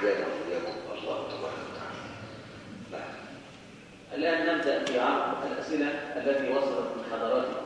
ويحيانا وإياكم الله تبارك وتعالى نعم الآن نبدأ في عرض الأسئلة التي وصلت من حضراتكم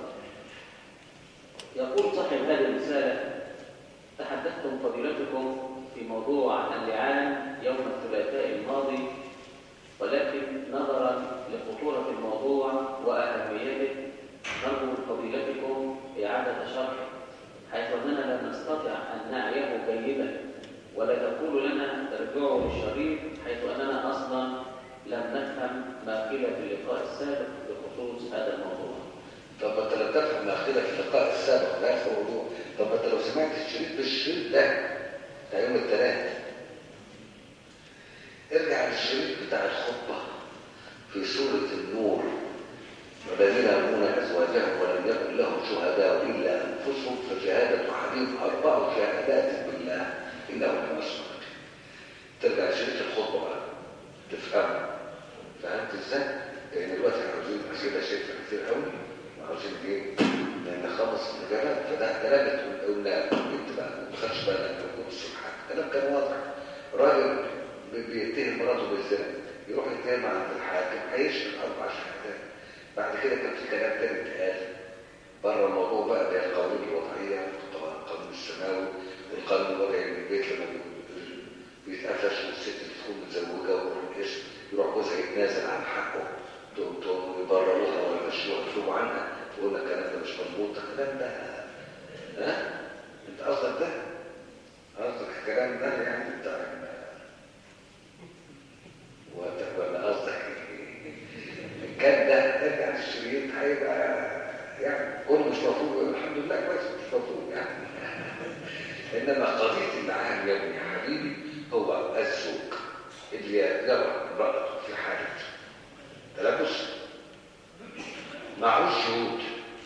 يقول صاحب هذه الرسالة تحدثتم فضيلتكم في موضوع اللعان يوم الثلاثاء الماضي ولكن نظرا لخطورة الموضوع وأهميته نرجو من فضيلتكم إعادة شرحه حيث أننا لم نستطع أن نعيه جيدا ولا تقول لنا ارجعوا للشريط حيث أننا أصلا لم نفهم ما قيل في اللقاء السابق بخصوص هذا الموضوع طب ما انت لم تفهم ما قيل في اللقاء السابق ده في الموضوع طب ما انت لو سمعت الشريط بالشريط ده بتاع يوم الثلاث ارجع للشريط بتاع الخطبة في سورة النور والذين يرمون أزواجهم ولم يكن لهم شهداء إلا أنفسهم فشهادة أحدهم أربع شهادات بالله إنه لمن الصادقين ترجع لشريط الخطبة بقى تفهم فهمت ازاي؟ لأن دلوقتي احنا عاوزين أسئلة شايفة كتير قوي وعاوزين ايه؟ نخلص الإجابات فده كلام قلنا انت بقى ما تاخدش بالك من الصبح الكلام كان واضح راجل بيتهم مراته بالزنا يروح يتهم عند الحاكم هيشهد اربع شهادات بعد كده كان في كلام تاني اتقال بره الموضوع بقى ده القوانين الوضعيه طبعا القانون السماوي القانون الوضعي من البيت لما بيتقفش والست تكون متزوجه ويروح الاسم يروح جوزها يتنازل عن حقه تقوم تقوم يبرروها ولا يمشوها يطلبوا عنها تقول لك الكلام ده مش مظبوط الكلام ده ها انت قصدك ده قصدك الكلام ده يعني بتاع ولا قصدك كان ده ترجع للشريط هيبقى يعني كله مش مفهوم الحمد لله كويس مش مفهوم يعني انما قضيه اللعان يا ابني يا حبيبي هو الزوج اللي يرى امرأته في حالة تلبس معهوش شهود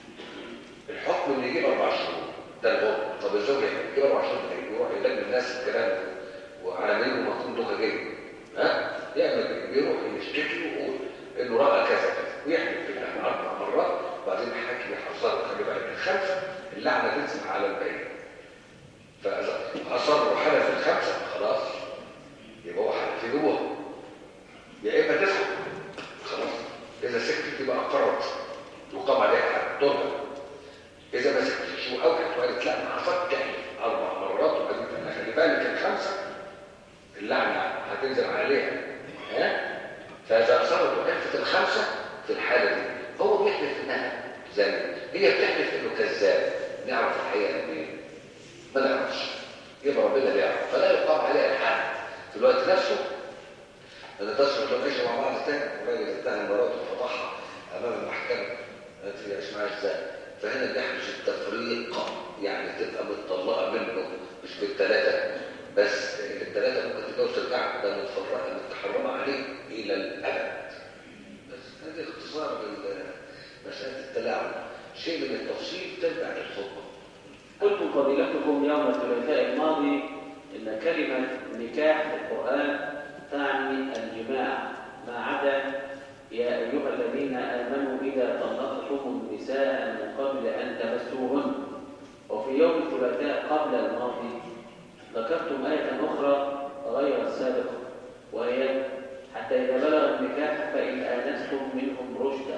الحكم اللي يجيب اربع شهور ده الغرب طب الزوج يجيب اربع شهور يروح يلاقي الناس الكلام ده وعلى مين مفهوم دوكا جاي ها يعمل ايه بيروح يشتكي ويقول انه راى كذا كذا ويحلف بالله اربع مرات وبعدين الحاكم يحذره خلي بالك الخمسه اللعنه تنزل على الباقي فاذا اصر وحلف الخمسه خلاص يبقى هو حلف جوه يا اما تسكت خلاص اذا سكتت يبقى اقرت يقام عليها حد ضرب اذا ما سكتتش واوجت وقالت لا ما حصلت تحلف اربع مرات وبعدين خلي بالك الخمسه اللعنه هتنزل عليها ها فاذا اصرت وحلفت الخمسه في الحاله دي هو بيحلف انها زانيه هي بتحلف انه كذاب نعرف الحقيقه منين ما نعرفش يبقى ربنا اللي يعرف فلا يقام عليها الحد في الوقت نفسه انا تصل لو ماشي مع بعض تاني الراجل اتهم مراته وفضحها امام المحكمه قالت لي ايش معايا ازاي فهنا بيحدث التفريق يعني تبقى متطلقه منه مش بالثلاثه بس الثلاثه ممكن تتجوز ترجع ده متفرقه متحرمه عليه الى الابد بس هذه اختصار مساله التلاعب شيء من التفصيل ترجع للخطبه قلتم فضيلتكم يوم الثلاثاء الماضي إن كلمة نكاح في القرآن تعني الجماع ما عدا يا أيها الذين آمنوا إذا طلقتم النساء من قبل أن تمسوهن وفي يوم الثلاثاء قبل الماضي ذكرتم آية أخرى غير السابقة وهي حتى إذا بلغ النكاح فإن آنستم منهم رشدا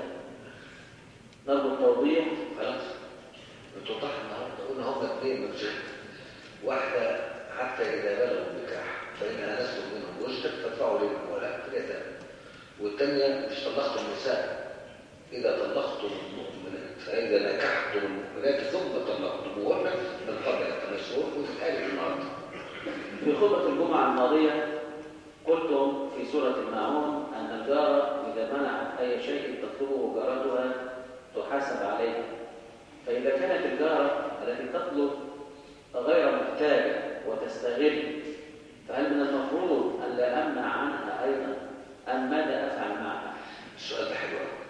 نرجو التوضيح خلاص بتوضح النهارده قلنا هم اثنين من شهر واحده حتى اذا بلغوا النكاح فان انستم منهم رشدا فادفعوا لهم ولا كده والثانيه مش طلقتم النساء اذا طلقتم المؤمنات فاذا نكحتم المؤمنات ثم طلقتموهن من قبل ان تمسوهن وفي الايه النهارده في خطبة الجمعة الماضية قلتم في سورة الماعون أن الجارة إذا منعت أي شيء تطلبه جارتها تحاسب عليه فإذا كانت الجارة التي تطلب غير محتاجة وتستغل فهل من المفروض أن لا أمنع عنها أيضا أم ماذا أفعل معها؟ السؤال ده حلو قوي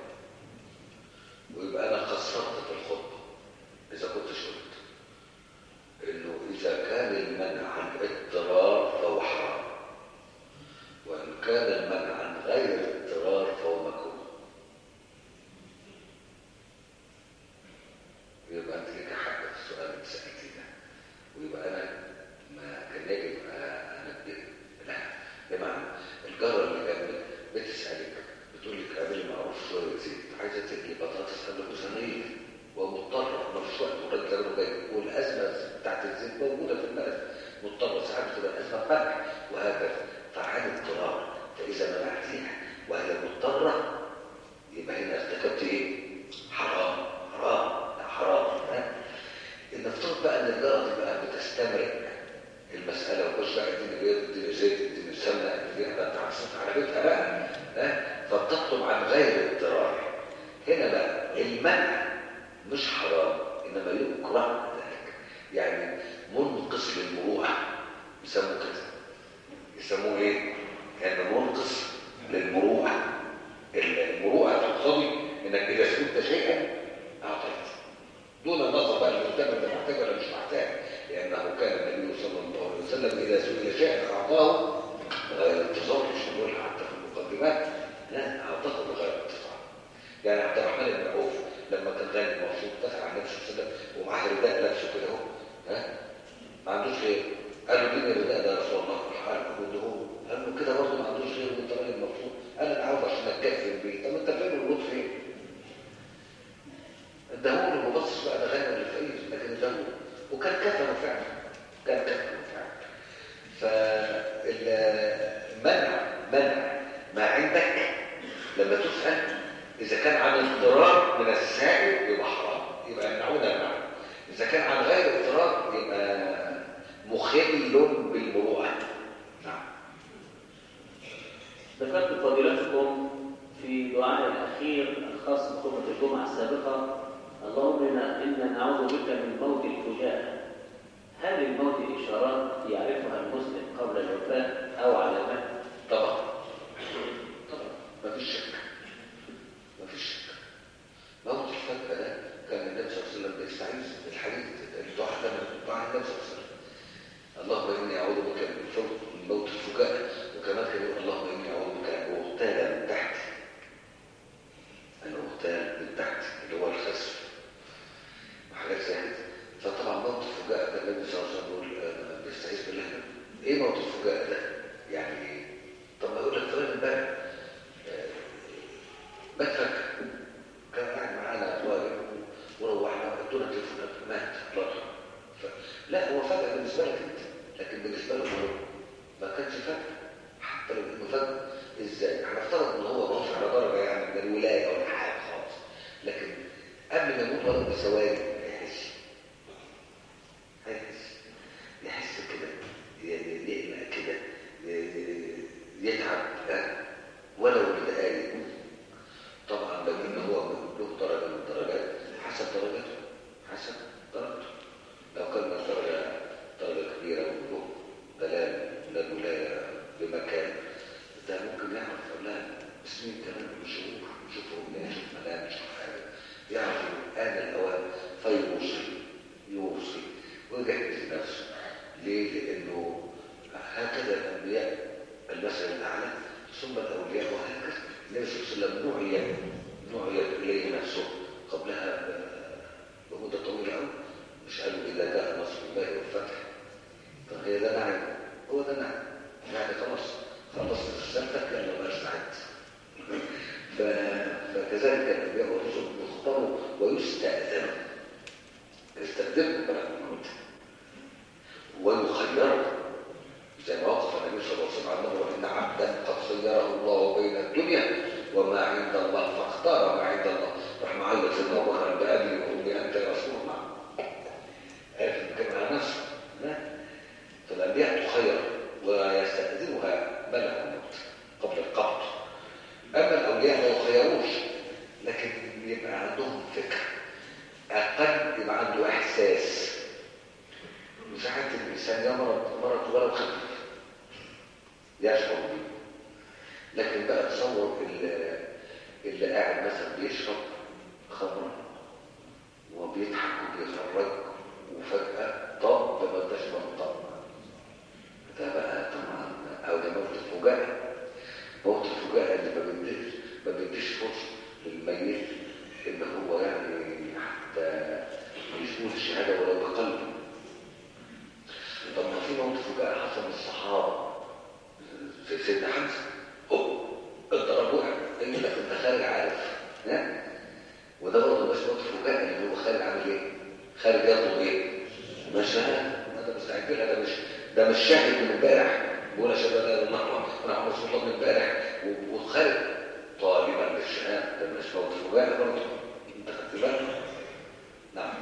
ويبقى انا قصرت في الخطبه اذا كنت قلت انه اذا كان المنع عن اضطرار فهو حرام وان كان المنع عن غير اضطرار فهو مكروه يبقى انت لك حق في السؤال اللي سالتيه ده ويبقى انا ما كان يجب انبه لها البطاطس قبل صينيه ومضطر ما فيش وقت وقت زمانه جاي والازمه بتاعت الزيت موجوده في البلد مضطر ساعات بتبقى الازمه ملح وهكذا فعاد اضطرار فاذا منعتيها وهي مضطره يبقى هنا ارتكبت ايه؟ حرام حرام لا حرام ها؟ المفترض بقى ان الجاره دي بقى بتستمرئ المساله وكل بقى اديني بيض اديني زيت اديني سمنه اديني بقى تعصب على بيتها بقى ها؟ فبتطلب عن غير اضطرار هنا بقى المنع مش حرام انما يكره ذلك يعني منقص للمروءه يسموه كده يسموه ايه؟ كان منقص للمروءه المروءه تقتضي انك اذا سئلت شيئا اعطيت دون النظر بقى اللي قدامك ده محتاج ولا مش محتاج لانه كان النبي صلى الله عليه وسلم اذا سئل شيئا اعطاه غير انتظار مش هنقول حتى في المقدمات لا اعطاه بغير انتظار يعني عبد الرحمن بن عوف لما كان غني مبسوط دخل على النبي صلى الله عليه وسلم ومعاه رداء لابسه كده اهو ها ما عندوش غير قال له اديني الرداء ده يا رسول الله قال له هو قال له كده برضه ما عندوش غير وانت راجل مبسوط قال انا عاوز عشان اتكفل بيه طب انت فين الوضوء فين؟ اداهوله ما بصش بقى ده غني ولا فقير لكن اداهوله وكان كفنه فعلا كان كفنه فعلا فالمنع منع ما عندك لما تسأل إذا كان عن اضطرار من السائل يبقى حرام يبقى يمنعونا المعنى إذا كان عن غير اضطرار يبقى مخل بالمروءة نعم ذكرت فضيلتكم في دعاء الأخير الخاص بخطبة الجمعة السابقة اللهم إنا إنا نعوذ بك من موت الفجاءة هل الموت إشارات يعرفها المسلم قبل الوفاة أو علامات؟ طبعا طبعا ما فيش شك ما فيش شك موت الفجأة ده كان النبي صلى الله عليه وسلم بيستعيذ بالحديث الدعاء ده من دعاء النبي صلى الله عليه وسلم اللهم إني أعوذ بك من فوت من موت الفجاء وكمان كان يقول اللهم إني أعوذ بك أن أغتال من تحت أن أغتال من تحت اللي هو الخسف وحاجات زي كده فطبعا موت الفجاء ده النبي صلى الله عليه وسلم بيقول آه، بيستعيذ بالله ايه موت الفجاء ده؟ يعني ايه؟ طب ما يقول لك فلان امبارح آه، مات فجأة كان قاعد معانا طالب وروحنا ادونا تليفون مات الله يرحمه ف- لا هو فجأة بالنسبة لك انت لكن بالنسبة له هو ما كانش فجأة حتى لو انه فجأة ازاي؟ هنفترض ان هو مش على درجة يعني من الولاية ولا حاجة خالص لكن قبل ما يموت ولد بثواني هيحس هيحس يحس كده ي- يقلق كده ي- يتعب ها؟ ولو بدقايق طبعا لو ان هو له درجه من الدرجات حسب درجته حسب درجته لو كان من درجه درجه كبيره وله دلال من الولايه بمكان ده ممكن يعرف قبلها سنين كمان بشهور يشوف رؤيا يشوف منام يشوف حاجه يعرف آن الأوان فيوصي يوصي ويجهز نفسه ليه؟ لأنه هكذا الأنبياء المثل الأعلى ثم الأولياء وهكذا النبي صلى الله عليه وسلم نعي نعي إليه نفسه قبلها ب- بمدة طويلة أوي مش قالوا إذا جاء نصر الله والفتح طب هي ده نعي هو ده نعي يعني خلاص خلصت رسالتك يلا بقى استعد ف- فكذلك الأنبياء والرسل يخبروا ويستأذنوا يستخدموا كلام الموت ويخيروا زي ما وقف النبي صلى الله عليه وسلم عنه وإن عبدا قد خيره الله بين الدنيا وما عند الله فاختار ما عند الله راح معيط سيدنا أبو بكر بأبي وأمي أنت يا رسول الله عارف إن كان على نفسه لا فالأنبياء تخير ويستأذنها ملك الموت قبل القبض أما الأولياء ما يخيروش لكن يبقى عندهم فكر أقل يبقى عنده إحساس وساعات الإنسان يمرض مرض ولو خفيف يشعر بيه لكن بقى تصور اللي, اللي قاعد مثلا بيشرب خمر وبيضحك وبيخرج وفجأة طب ما انتش منطق ده بقى طبعا أو ده موت الفجاءة موت الفجاءة اللي ما بيديش ما بيديش فرصة للميت إن هو يعني حتى يشوف الشهادة ولو بقلبه طب ما في موت فجاء حصل للصحابة زي سيدنا حمزة أوه الضرب وقع يقول لك أنت خارج عارف ها خارج يطلب ايه مشاهد ده مستعد لها ده مش ده مش شاهد من امبارح بقول يا شباب لا الله انا عم رسول الله من امبارح وخارج طالبا للشهاده ده مش موت فجاه برضه انت خدت بالك نعم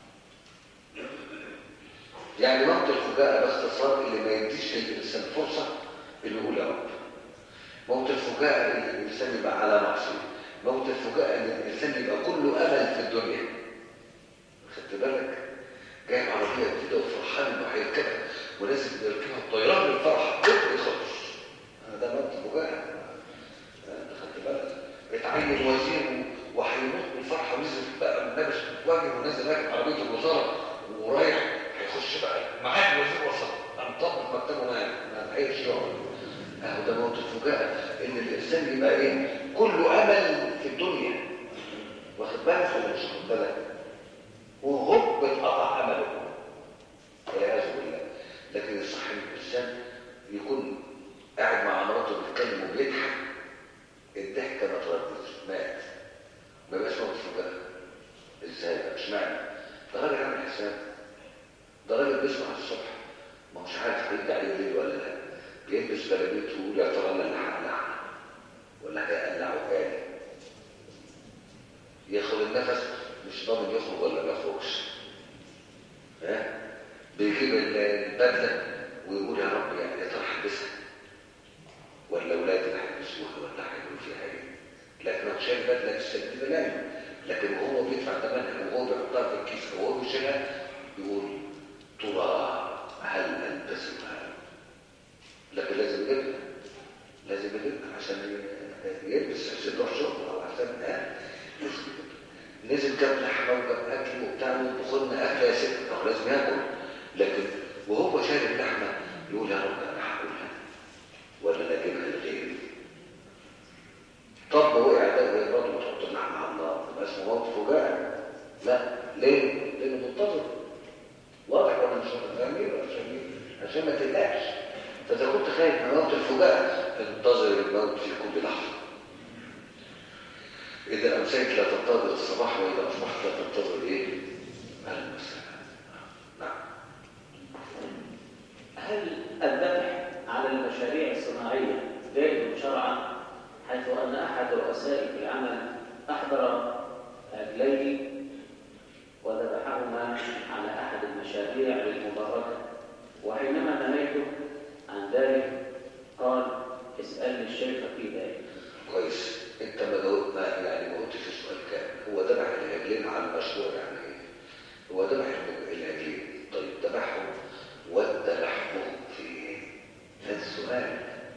يعني موت الفجاءة باختصار اللي ما يديش للإنسان فرصة اللي يقول يا رب موت الفجاءة اللي الإنسان يبقى على معصية موت الفجاءة اللي الإنسان يبقى كله أمل في الدنيا خدت بالك جايب عربية جديدة وفرحان إنه هيركبها ولازم يركبها الطيران للفرح يخلص ده موت الفجاءة انت خدت بالك اتعين وزير وهيموت من الفرحة ونزل بقى لابس واجب ونازل راكب عربية الوزارة ورايح هيخش بقى معاه الوزير وصل قام طبق مكتبه نايم ما لحقش يقعد اهو ده موت الفجاءة ان الانسان يبقى ايه كله امل في الدنيا واخد بالك ولا مش واخد بالك وهوب اتقطع امله والعياذ بالله لكن الصح ان الانسان يكون قاعد مع مراته بيتكلم وبيضحك الضحكه ما تردش مات ما يبقاش موت فجاءة ازاي بقى مش معنى ده راجل عامل حساب ده راجل بيسمع الصبح ما هوش عارف هيرجع الليل ولا لا بيلبس بلابيت ويقول يا ترى انا اللي هقلع ولا هيقلع وقالي ياخد النفس مش ضامن يخرج ولا ما يخرجش ها بيجيب البدله ويقول يا رب يعني يا ترى هلبسها ولا اولادي اللي هيلبسوها ولا هيعملوا فيها ايه لكن هو شايل بدله لسه جديده نايم لكن وهو بيدفع ثمنها وهو بيحطها في الكيس وهو بيشيلها يقول ترى هل البسها لكن لازم يجيبها لازم يجيبها عشان يلبس عشان يروح شغل او عشان آه. لازم يجيبها نزل جاب لحمه وجاب اكل وبتاع ويطبخ لنا اكل يا ست هو لازم ياكل لكن وهو شايل اللحمه يقول يا رب انا هاكلها ولا انا اجيبها لغيري طب وقع ده وهي برضه بتحط اللحمه على النار تبقى اسمه موت فجاءه لا ليه؟ لانه منتظر واضح ولا مش فاهمين ولا مش فاهمين عشان ما تقلقش فاذا كنت خايف من موت الفجاءه انتظر الموت في كل لحظه اذا امسيت لا تنتظر الصباح واذا اصبحت لا تنتظر ايه؟ المساء نعم هل الذبح على المشاريع الصناعية جائز شرعا حيث أن أحد رؤساء العمل أحضر عجلين وذبحهما على أحد المشاريع للمباركة وحينما نهيته عن ذلك قال اسألني الشيخ في ذلك كويس انت ما جاوبت ما يعني ما قلتش السؤال كامل هو ذبح العجلين على المشروع يعني ايه هو ذبح العجلين طيب ذبحهم ودى لحمهم في ايه هذا السؤال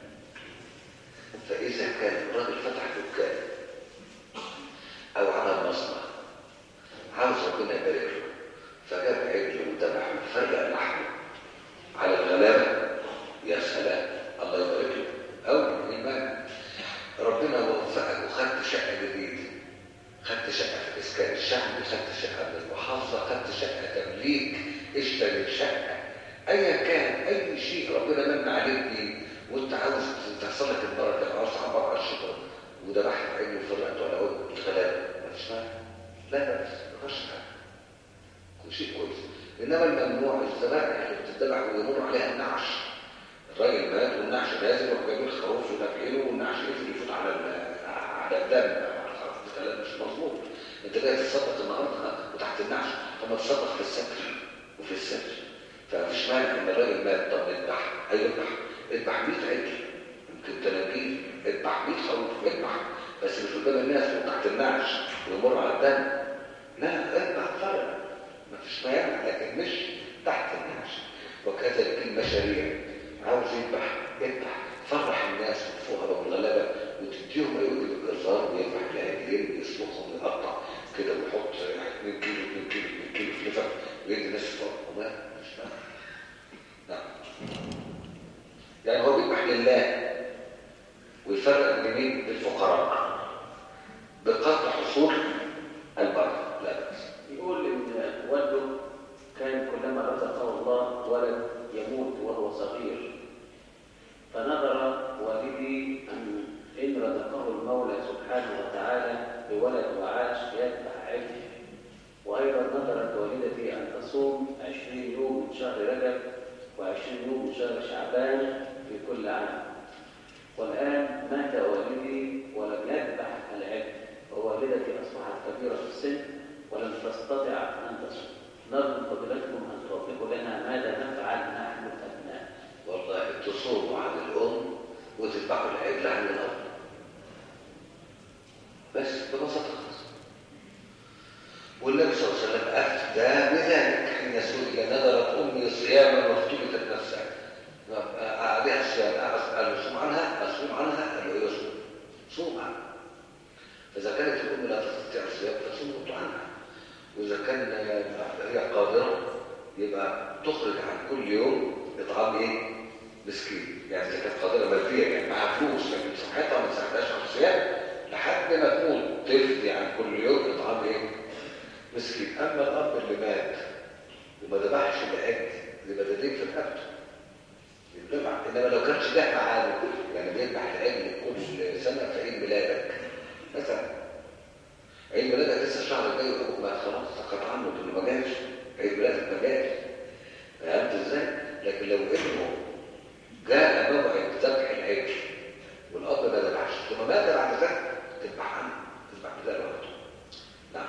فاذا كان الراجل فتح دكان او عمل مصنع عاوز ربنا يبارك له فجاب عجل وذبحه وفرق لحمه على الغلابه يا سلام الله يبارك له او ايمان ربنا وفقك وخدت شقه جديده خدت شقه في الاسكان الشعبي خدت شقه من المحافظه خدت شقه تمليك اشتري شقه ايا كان اي شيء ربنا من عليك بيه وانت عاوز تحصل لك البركه عاوز تعبر على الشكر وذبحت عيني وفرقت على وجه الغلابه ما فيش مانع لا لا بس ما فيش حاجه كل شيء كويس انما الممنوع الذبائح اللي بتذبح ويمر عليها النعش الراجل مات والنعش نازل وراح جايبين الخروف ودافعينه والنعش يفضل يفوت على ال- على الدم الكلام مش مظبوط انت جاي تتصدق النهارده وتحت النعش طب تصدق في الستر وفي الستر فمفيش مانع ان الراجل مات طب اذبح هيذبح اذبح 100 عجل يمكن تلاقيه اذبح 100 خروف اذبح بس مش قدام الناس وتحت النعش ويمر على الدم لا اذبح فرق مفيش مانع لكن مش تحت النعش وكذلك المشاريع عاوز يذبح يذبح فرح الناس والفقراء والغلابه وتديهم عيون الجزار ويذبح العجلين ويسلخهم ويقطع كده ويحط 2 كيلو 2 كيلو 2 كيلو في لفه ويدي ناس فوق وما مش معنى. نعم يعني هو بيذبح لله ويفرق بين مين بالفقراء بقطع حصول البركه لا بأس يقول إن والده كان كلما رزقه الله ولد يموت وهو صغير فنظر والدي أن إن رزقه المولى سبحانه وتعالى بولد وعاش يذبح عجل وأيضا نظرت والدتي أن أصبحت كبيرة في السن ولم تستطع أن تصوم نرجو فضيلتكم أن توفقوا لنا ماذا نفعل نحن الأبناء والله تصوموا عن الأم وتذبحوا العجل عن الأب بس ببساطة خالص والنبي صلى الله عليه وسلم أفتى بذلك حين سئل نذرت أمي صياما وافتلتت نفسها عليها الصيام قال له صوم عنها أصوم عنها قال له إيه صوم صوم عنها فإذا كانت الأم لا تستطيع الصيام فصوم أنت عنها وإذا كان هي قادرة يبقى تخرج عن كل يوم إطعام إيه؟ مسكين يعني إذا كانت قادرة ماديا يعني معاها فلوس لكن صحتها ما تساعدهاش على الصيام لحد ما تموت تفدي عن كل يوم إطعام إيه؟ مسكين أما الأب اللي مات وما ذبحش العجل يبقى ده دين في رقبته يذبح إنما لو كانش ده معاه يعني بيذبح العجل كل سنة في عيد ميلادك مثلا عيد ميلادك لسه الشهر الجاي وابوك مات خلاص سقط عنه انه ما جاش عيد ميلادك ما جاش فهمت ازاي؟ لكن لو ابنه جاء موعد ذبح العجل والاب ما ذبحش ثم مات بعد ذلك تذبح عنه تذبح بداله على طول نعم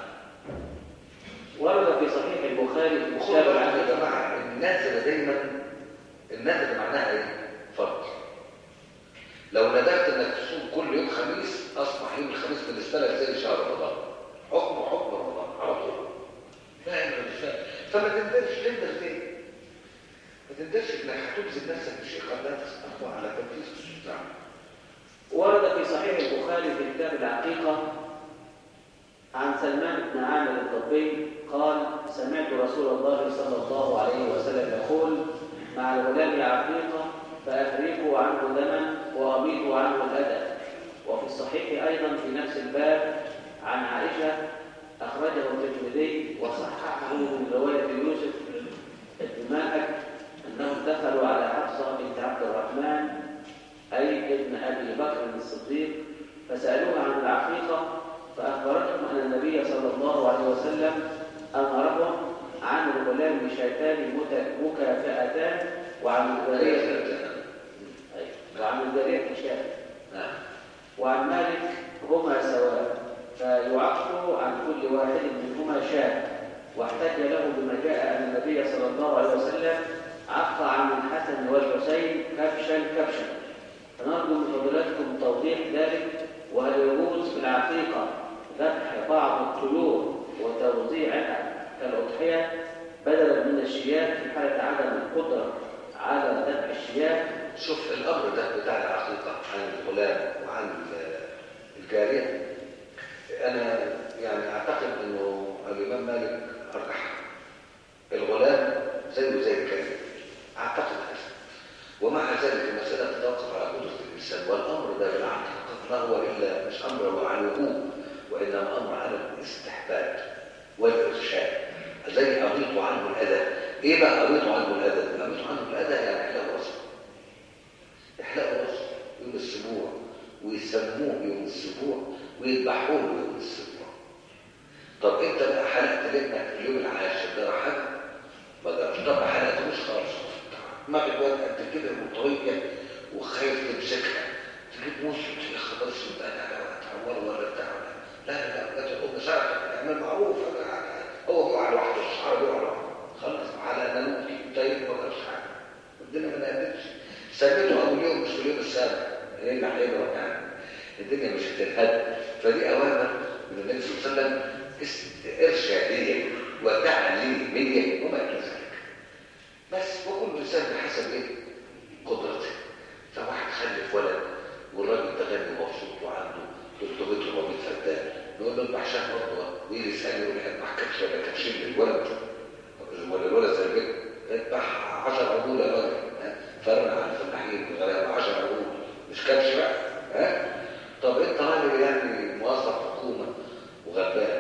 ورد في صحيح البخاري في وخدوا كتاب بالكم يا العهد جماعه النازله دايما النازله معناها ايه؟ فرض لو ندرت انك تصوم كل يوم خميس اصبح يوم الخميس بالنسبه لك زي شهر رمضان حكمه حكم رمضان على طول فاهم ولا مش فاهم فما تندرش تندر ليه؟ ما تندرش انك هتبذل نفسك بشيء قد لا تستطيع على تنفيذ الشرع ورد في صحيح البخاري في كتاب العقيقة عن سلمان بن عامر الضبي قال سمعت رسول الله صلى الله عليه وسلم يقول مع الغلام عقيقة فأفريقوا عنه دما وأبيضوا عنه الأذى وفي الصحيح أيضا في نفس الباب عن عائشة أخرجه الترمذي وصححه من رواية يوسف بن مالك أنهم دخلوا على حفصة بنت عبد الرحمن أي ابن أبي بكر الصديق فسألوها عن العقيقة فأخبرتهم أن النبي صلى الله عليه وسلم أمرهم عن الغلام بشاتان مت- مكافئتان وعن الجارية أي، وعن الجارية شاة نعم وعن مالك هما سواء فيعق عن كل واحد منهما شاة واحتج له بما جاء أن النبي صلى الله عليه وسلم عق عن الحسن والحسين كبشا كبشا فنرجو من فضيلتكم توضيح ذلك وهل يجوز في العقيقة ذبح بعض الطيور وتوزيعها كالأضحية بدلا من الشياه في حالة عدم القدرة على ذبح الشياه شوف الامر ده بتاع العقيقه عن الغلام وعن ال- الجاريه انا يعني اعتقد انه الامام مالك ارجح الغلام زيه زي الكلب اعتقد هذا ومع ذلك المساله تتوقف على قدره الانسان والامر ده بالعقيقه ما هو الا مش امر على الوجوب وانما امر على الاستحباب والارشاد زي اغيط عنه الاذى ايه بقى اغيط عنه الاذى اغيط عنه الاذى يعني احلى راسه يحلقوا راسه يوم السبوع ويسموه يوم السبوع ويذبحوه يوم السبوع طب انت بقى حلقت لابنك اليوم العاشر ده راح ما جربش طب ما حلقتوش خالص ما الواد قد كده وطريه وخايف تمسكها تجيب موس يا خلاص انت انا هتعور ولا بتاع لا لا لا لا الام ساعتك اعمل معروف هو بيقع لوحده الشعر بيقع لوحده خلص على نانوتي طيب ما جربش حاجه الدنيا ما نقدرش سميته اول يوم مش في اليوم السابع ايه اللي هيجرى يعني الدنيا مش هتنهد فدي اوامر من النبي صلى الله عليه وسلم است- ارشاديه وتعليميه وما الى ذلك بس وكل انسان بحسب ايه قدرته فواحد خلف ولد والراجل ده غني ومبسوط وعنده 300 400 فدان نقول له اذبح شهر برضه ويجي يسالني يقول لي اذبح كبش ولا كبشين للولد ولا الولد زي كده اذبح 10 عجول يا راجل ها؟ فرق عن الفلاحين الغلابه 10 عجول مش كبش بقى ها طب انت راجل يعني موظف حكومه وغلبان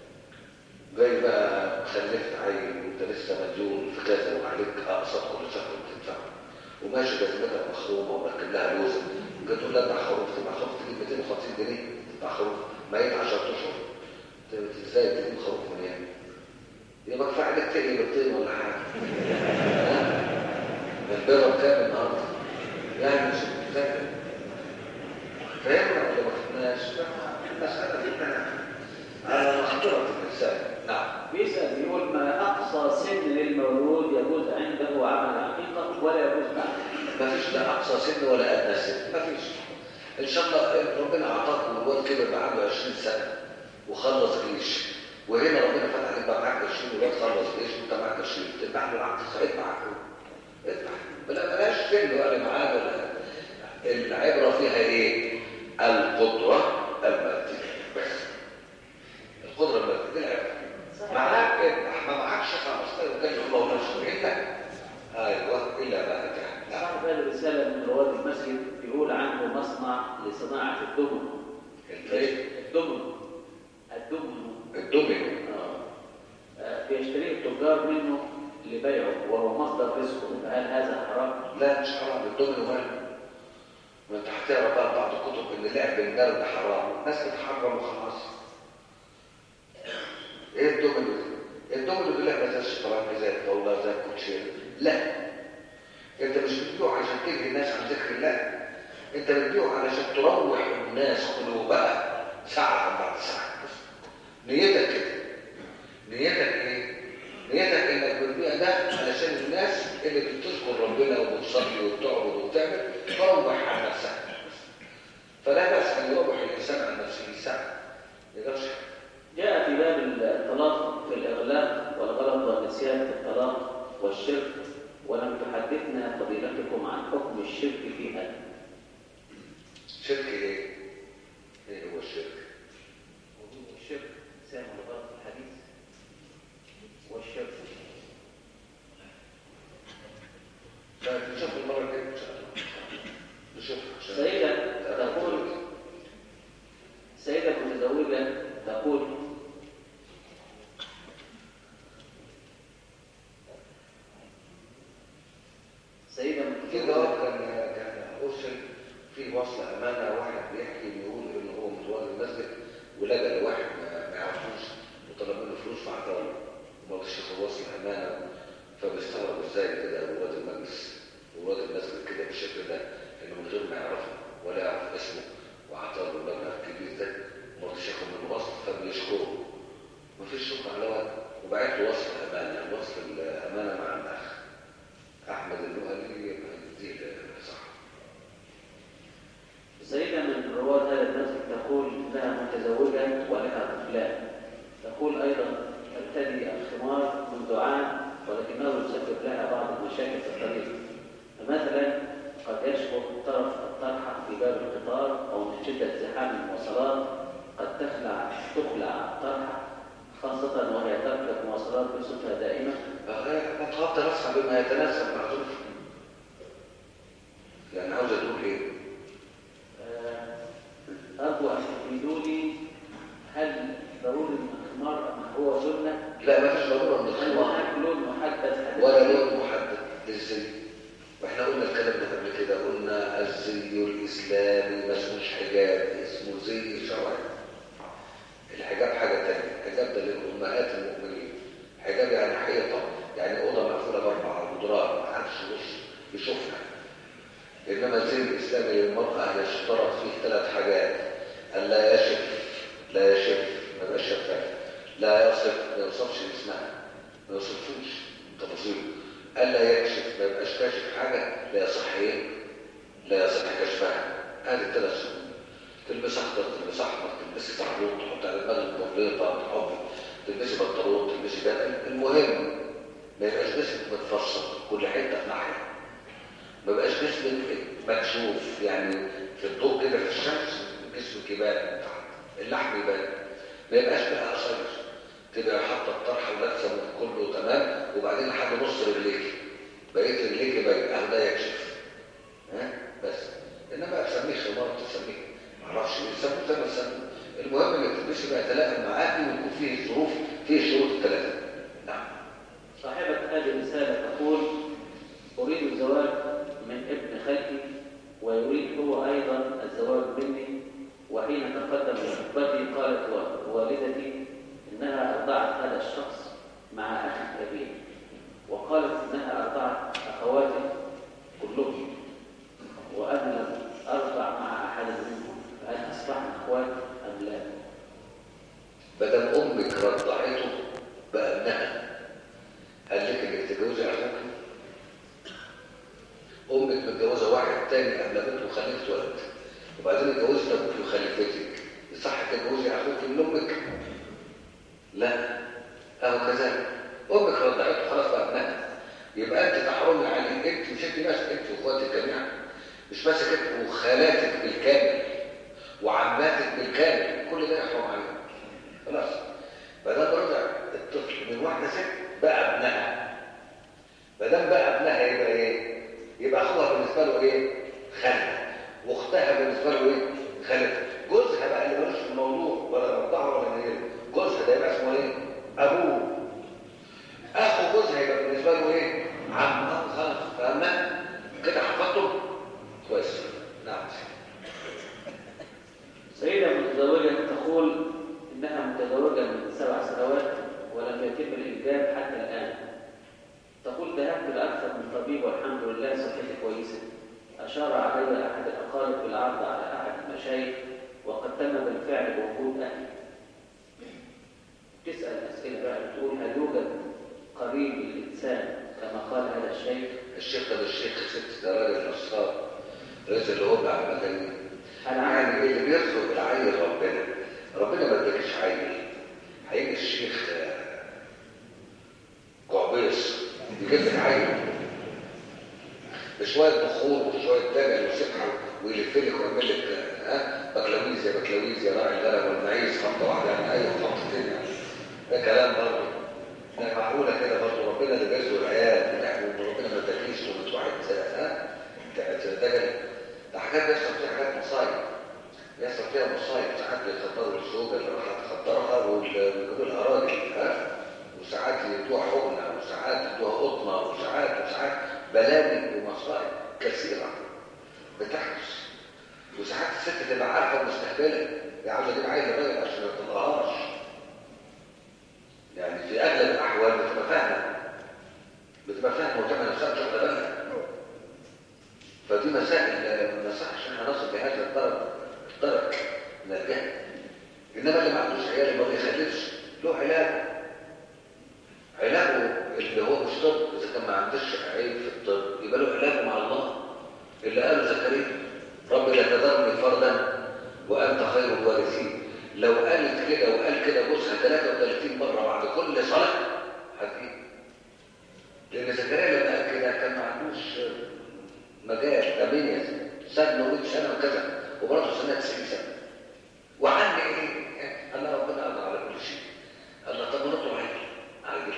جاي بقى خلفت عيل وانت لسه مديون في كذا وعليك اقساط كل شهر بتدفعه وماشي جزمتك مخرومه ومركب لها لوزن جيت تقول لها ادفع خروف تدفع خروف تجيب 250 جنيه تدفع خروف ميت 10 اشهر ت- ازاي تجيب خروف منين؟ يبقى ادفع لك تقلي بالطين ولا حاجه ها؟ البيضه بكام النهارده؟ يعني مش فاهم فهمنا ولا ما فهمناش؟ لا، المساله دي احنا على مقدرة الإنسان نعم بيسأل بيقول ما أقصى سن للمولود يجوز عنده عمل العقيقة ولا يجوز بعد ما فيش لا أقصى سن ولا أدنى سن ما فيش إن شاء الله ربنا أعطاك والواد كبر بقى عنده 20 سنة وخلص جيش وهنا ربنا فتح عليك بقى معاك 20 والواد خلص جيش وأنت معاك 20 تذبح له العقد ادفع له ادفع بلا بلاش سن ولا معاد ولا العبرة فيها إيه؟ القدرة المادية بس القدرة المادية دي العبرة معاك اذبح ما معكش خلاص لا يكلف الله نفسا إلا أيوه إلا ما أتاه نعم. صاحب هذه الرسالة من رواد المسجد بيقول عنده مصنع لصناعة الدمن الإيه؟ الدمن الدمن الدومينو آه. آه، بيشتريه التجار منه لبيعه وهو مصدر رزقه فهل هذا حرام؟ لا مش حرام الدومينو ماله ما انت هتقرا بقى بعض الكتب ان لعب النرد حرام الناس بتحرم وخلاص ايه الدومينو دي؟ الدومينو دي لعبه زي الشطرنج زي الطاوله زي الكوتشينه لا انت مش بتبيعه عشان تلهي الناس عن ذكر الله انت بتبيعه علشان تروح الناس قلوبها ساعه بعد ساعه نيتك كده نيتك ايه نيتك انك بتبيع ده علشان الناس اللي بتذكر ربنا وبتصلي وبتعبد وبتعمل تروح عن نفسها فلا باس ان يروح الانسان عن نفسه ساعه ما يقدرش جاء في باب الطلاق في الإغلاق والغلط والنسيان في الطلاق والشرك ولم تحدثنا فضيلتكم عن حكم الشرك في هذا شرك ايه ايه هو الشرك الشرك سامع الغلط في الحديث والشرك فنشوف المره الجايه ان شاء الله نشوف عشان سيدة تقول سيدة متزوجة تقول سيدة في متزوجة جواب كان كان ارسل في وصل امانه واحد بيحكي بيقول ان هو متولي المسجد ولجا لواحد ما ما يعرفوش وطلب منه فلوس فاعطاه له وما رضيش ياخد وصل امانه فبيستغرب ازاي كده اولاد المجلس واولاد المسجد كده بالشكل ده انه من غير ما يعرفه ولا يعرف اسمه واعطاه له المبلغ الكبير ده وما رضيش ياخد منه وصل فبيشكره مفيش شكر على وجه وبعت له وصل امانه وصل الامانه مع الاخ احمد النوالي دي صح سيدة من رواد هذا المسجد تقول انها متزوجة ولها طفلان تقول ايضا ارتدي الخمار منذ عام ولكنه يسبب لها بعض المشاكل في الطريق فمثلا قد يشبك طرف الطرحة في باب القطار او من شدة زحام المواصلات قد تخلع تخلع الطرحة خاصة وهي تركب مواصلات بصفة دائمة ما تغطي راسها بما يتناسب مع ظروفها يعني عاوزه تقول ايه آه، أرجو أن تفيدوني هل ضروري من الخمار أم هو سنة؟ لا ما فيش ضروره من هل الخمار هناك لون محدد حديث؟ ولا لون محدد للزي واحنا قلنا الكلام ده قبل كده قلنا الزي الاسلامي ما اسموش حجاب اسمه زي شرعي الحجاب حاجه تانية الحجاب ده للامهات المؤمنين حجاب يعني حيطه يعني اوضه مقفوله باربع جدران ما حدش يبص يشوفها انما الزي الاسلامي للمراه يشترط فيه ثلاث حاجات الا يشف لا يشف ما يبقاش شفاف لا يصف ما يوصفش اسمها ما يوصفوش تفاصيله الا يكشف ما يبقاش كاشف حاجه لا يصح ايه لا يصح كشفها هذه الثلاث شروط تلبس اخضر تلبس احمر تلبسي زعلوط تحط على دماغك بوفليطه تحط تلبسي بنطلون تلبسي بدل المهم ما يبقاش جسمك متفصل كل حته في ناحيه ما يبقاش جسمك مكشوف يعني في الضوء كده في الشمس جسمك يبان من تحت اللحم يبان ما يبقاش بقى قصير تبقى حاطه الطرحه ولابسه من كله تمام وبعدين لحد نص رجليك بقيت رجليك يبقى اهو ده يكشف ها بس انما اسميه خمار تسميه معرفش ايه يسموه زي ما يسموه المهم انك تلبسي بقى تلائم معاكي ويكون فيه ظروف فيه الشروط الثلاثه نعم صاحبة هذه الرسالة تقول أريد الزواج من ابن خالتي ويريد هو أيضا الزواج مني وحين تقدم لخطبتي قالت والدتي إنها أرضعت هذا الشخص مع أخ كبير وقالت إنها أرضعت أخواتي كلهم وأنا لم أرضع مع أحد منهم فهل أصبحنا أخوات أم لا؟ بدل تاني قبل بنت وخلفت ولد وبعدين اتجوزت ابوك وخلفتك يصح تتجوزي اخوك من امك لا اهو كذلك امك رضعته خلاص بقى ابنها يبقى انت تحرمي عليه انت مش انت ماسك انت واخواتك جميعا مش ماسك انت وخالاتك بالكامل وعماتك بالكامل كل ده يحرم عليك خلاص فده رضع الطفل من واحده ست بقى ابنها ما دام بقى ابنها يبقى ايه يبقى اخوها بالنسبه له ايه خالها واختها بالنسبه له ايه خالتها جوزها بقى اللي ملوش في الموضوع ولا رضعه ولا نيله جوزها ده يبقى اسمه ايه ابوه اخو جوزها يبقى بالنسبه له ايه عمه خلاص فاهمنا كده حفظته كويس نعم سيدة متزوجة تقول إنها متزوجة من سبع سنوات ولم يتم الإنجاب حتى الآن تقول ذهبت لأكثر من طبيب والحمد لله صحتي كويسة أشار علي أحد الأقارب بالعرض على أحد المشايخ وقد تم بالفعل بوجود أهلي تسأل أسئلة بقى بتقول هل يوجد قريب للإنسان كما قال هذا الشيخ الشيخ ده الشيخ ست ده راجل نصار رئيس اللي هو على مكان هل يعني عمل اللي بيرزق العيل ربنا ربنا ما ادالكش عيل هيجي الشيخ آه، قعبيص يجيب لك عيل بشويه بخور وشويه دجل وسكر ويلف لك ويعمل لك آه، ها بكلاويز يا بكلاويز يا راعي الغنم والمعيز خبطه واحده يعني ايوه خبطتين يعني ده كلام برضه ده معقوله كده برضه ربنا اللي بيرزق العيال بتاعه ربنا ما ادالكيش وبتوعد ها دجل ده حاجات بيحصل فيها حاجات مصايب بيحصل فيها مصايب ساعات بيخطروا الزوجه اللي راح تخطرها ويجيبوا لها راجل ها وساعات يدوها حقنه وساعات يدوها قطنه وساعات وساعات بلاوي ومصائب كثيره بتحدث وساعات الست تبقى عارفه مستقبلها هي عاوزه تجيب عيل الراجل عشان ما تطلقهاش يعني في اغلب الاحوال بتبقى فاهمه بتبقى فاهمه وتعمل نفسها مش واخده بالها فدي مسائل آه، ما يصحش ان احنا نصل بهذا الدرج الدرج من الجهل انما اللي ما عندوش عيال ما بيخلفش له علاج علاجه اللي هو مش طب اذا كان ما عندوش عيب في الطب يبقى له علاجه مع الله اللي قاله زكريا رب لا تذرني فردا وانت خير الوارثين لو قالت كده وقال كده جوزها 33 مره بعد كل صلاه هتجيب لان زكريا لما قال كده كان ما عندوش مجال تميز سنه و100 سنه وكذا ومراته سنه 90 سنه وعني ايه؟ الله ربنا قادر على كل شيء الله طب مراته عيل عيل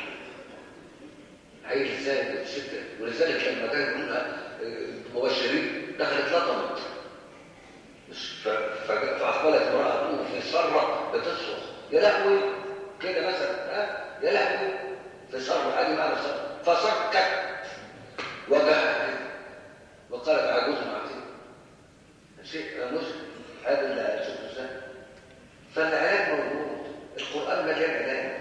عيل ازاي الست ولذلك لما كانوا يقولوا لها مبشرين دخلت لطمت ف- ف- فاقبلت امراته في صره بتصرخ يا لهوي كده مثلا ها يا لهوي في صره ادي معنى صره فسكت وجهها كده وقالت عجوز عظيم شيء مسلم هذا اللي شفته ازاي فالعلاج موجود القران مليان علاج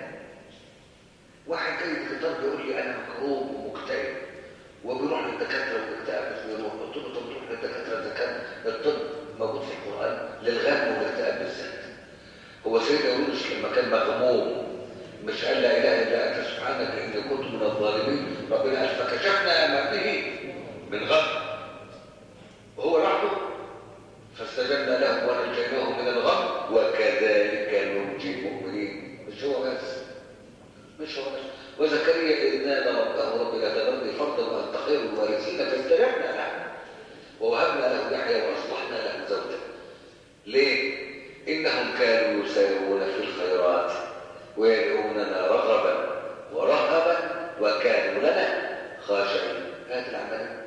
واحد جاي الكتاب بيقول لي انا مكروب ومكتئب وبيروح للدكاتره وبيكتئب مش بيروح قلت له طب تروح للدكاتره اذا كان الطب موجود في القران للغم والاكتئاب بالذات هو سيدنا يونس لما كان مغموم مش قال لا اله الا انت سبحانك اني كنت من الظالمين ربنا قال فكشفنا ما به من غم وهو لوحده فاستجبنا له ونجيناه من الغم وكذلك ننجي المؤمنين مش هو بس مش هو بس وزكريا إذ نادى ربه رب لا تذرني فردا وأنت خير الوارثين فاستجبنا له ووهبنا له يحيى وأصلحنا له زوجه ليه؟ إنهم كانوا يسارعون في الخيرات ويدعوننا رغبا ورهبا وكانوا لنا خاشعين هذه العمليه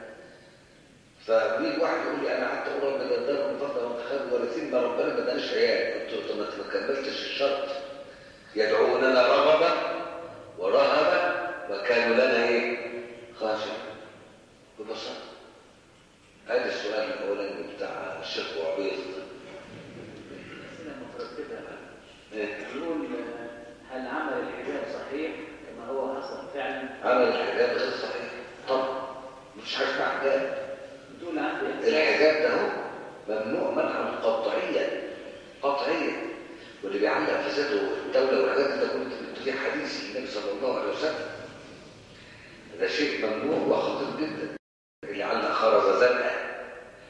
فبيجي واحد يقول لي انا قعدت اقول ربنا قدرهم فضلا وانت خير الوارثين ما ربنا ما اداناش عيال قلت له طب ما انت ما كملتش الشرط يدعوننا رغبا ورهبا وكانوا لنا ايه؟ خاشعين ببساطه هذا السؤال الاولاني بتاع الشيخ وعبيد أسئلة مترددة إيه؟ يقول هل عمل الحجاب صحيح كما هو حصل فعلا؟ عمل الحجاب غير صحيح طبعا مش حاجه اسمها حجاب بتقول عندي إحساس الحجاب ده هو ممنوع منعا قطعيا قطعيا واللي بيعلق فساده الدوله والحاجات دي ده كله في حديث النبي صلى الله عليه وسلم ده شيء ممنوع وخطير جدا اللي علق خرزه زرقاء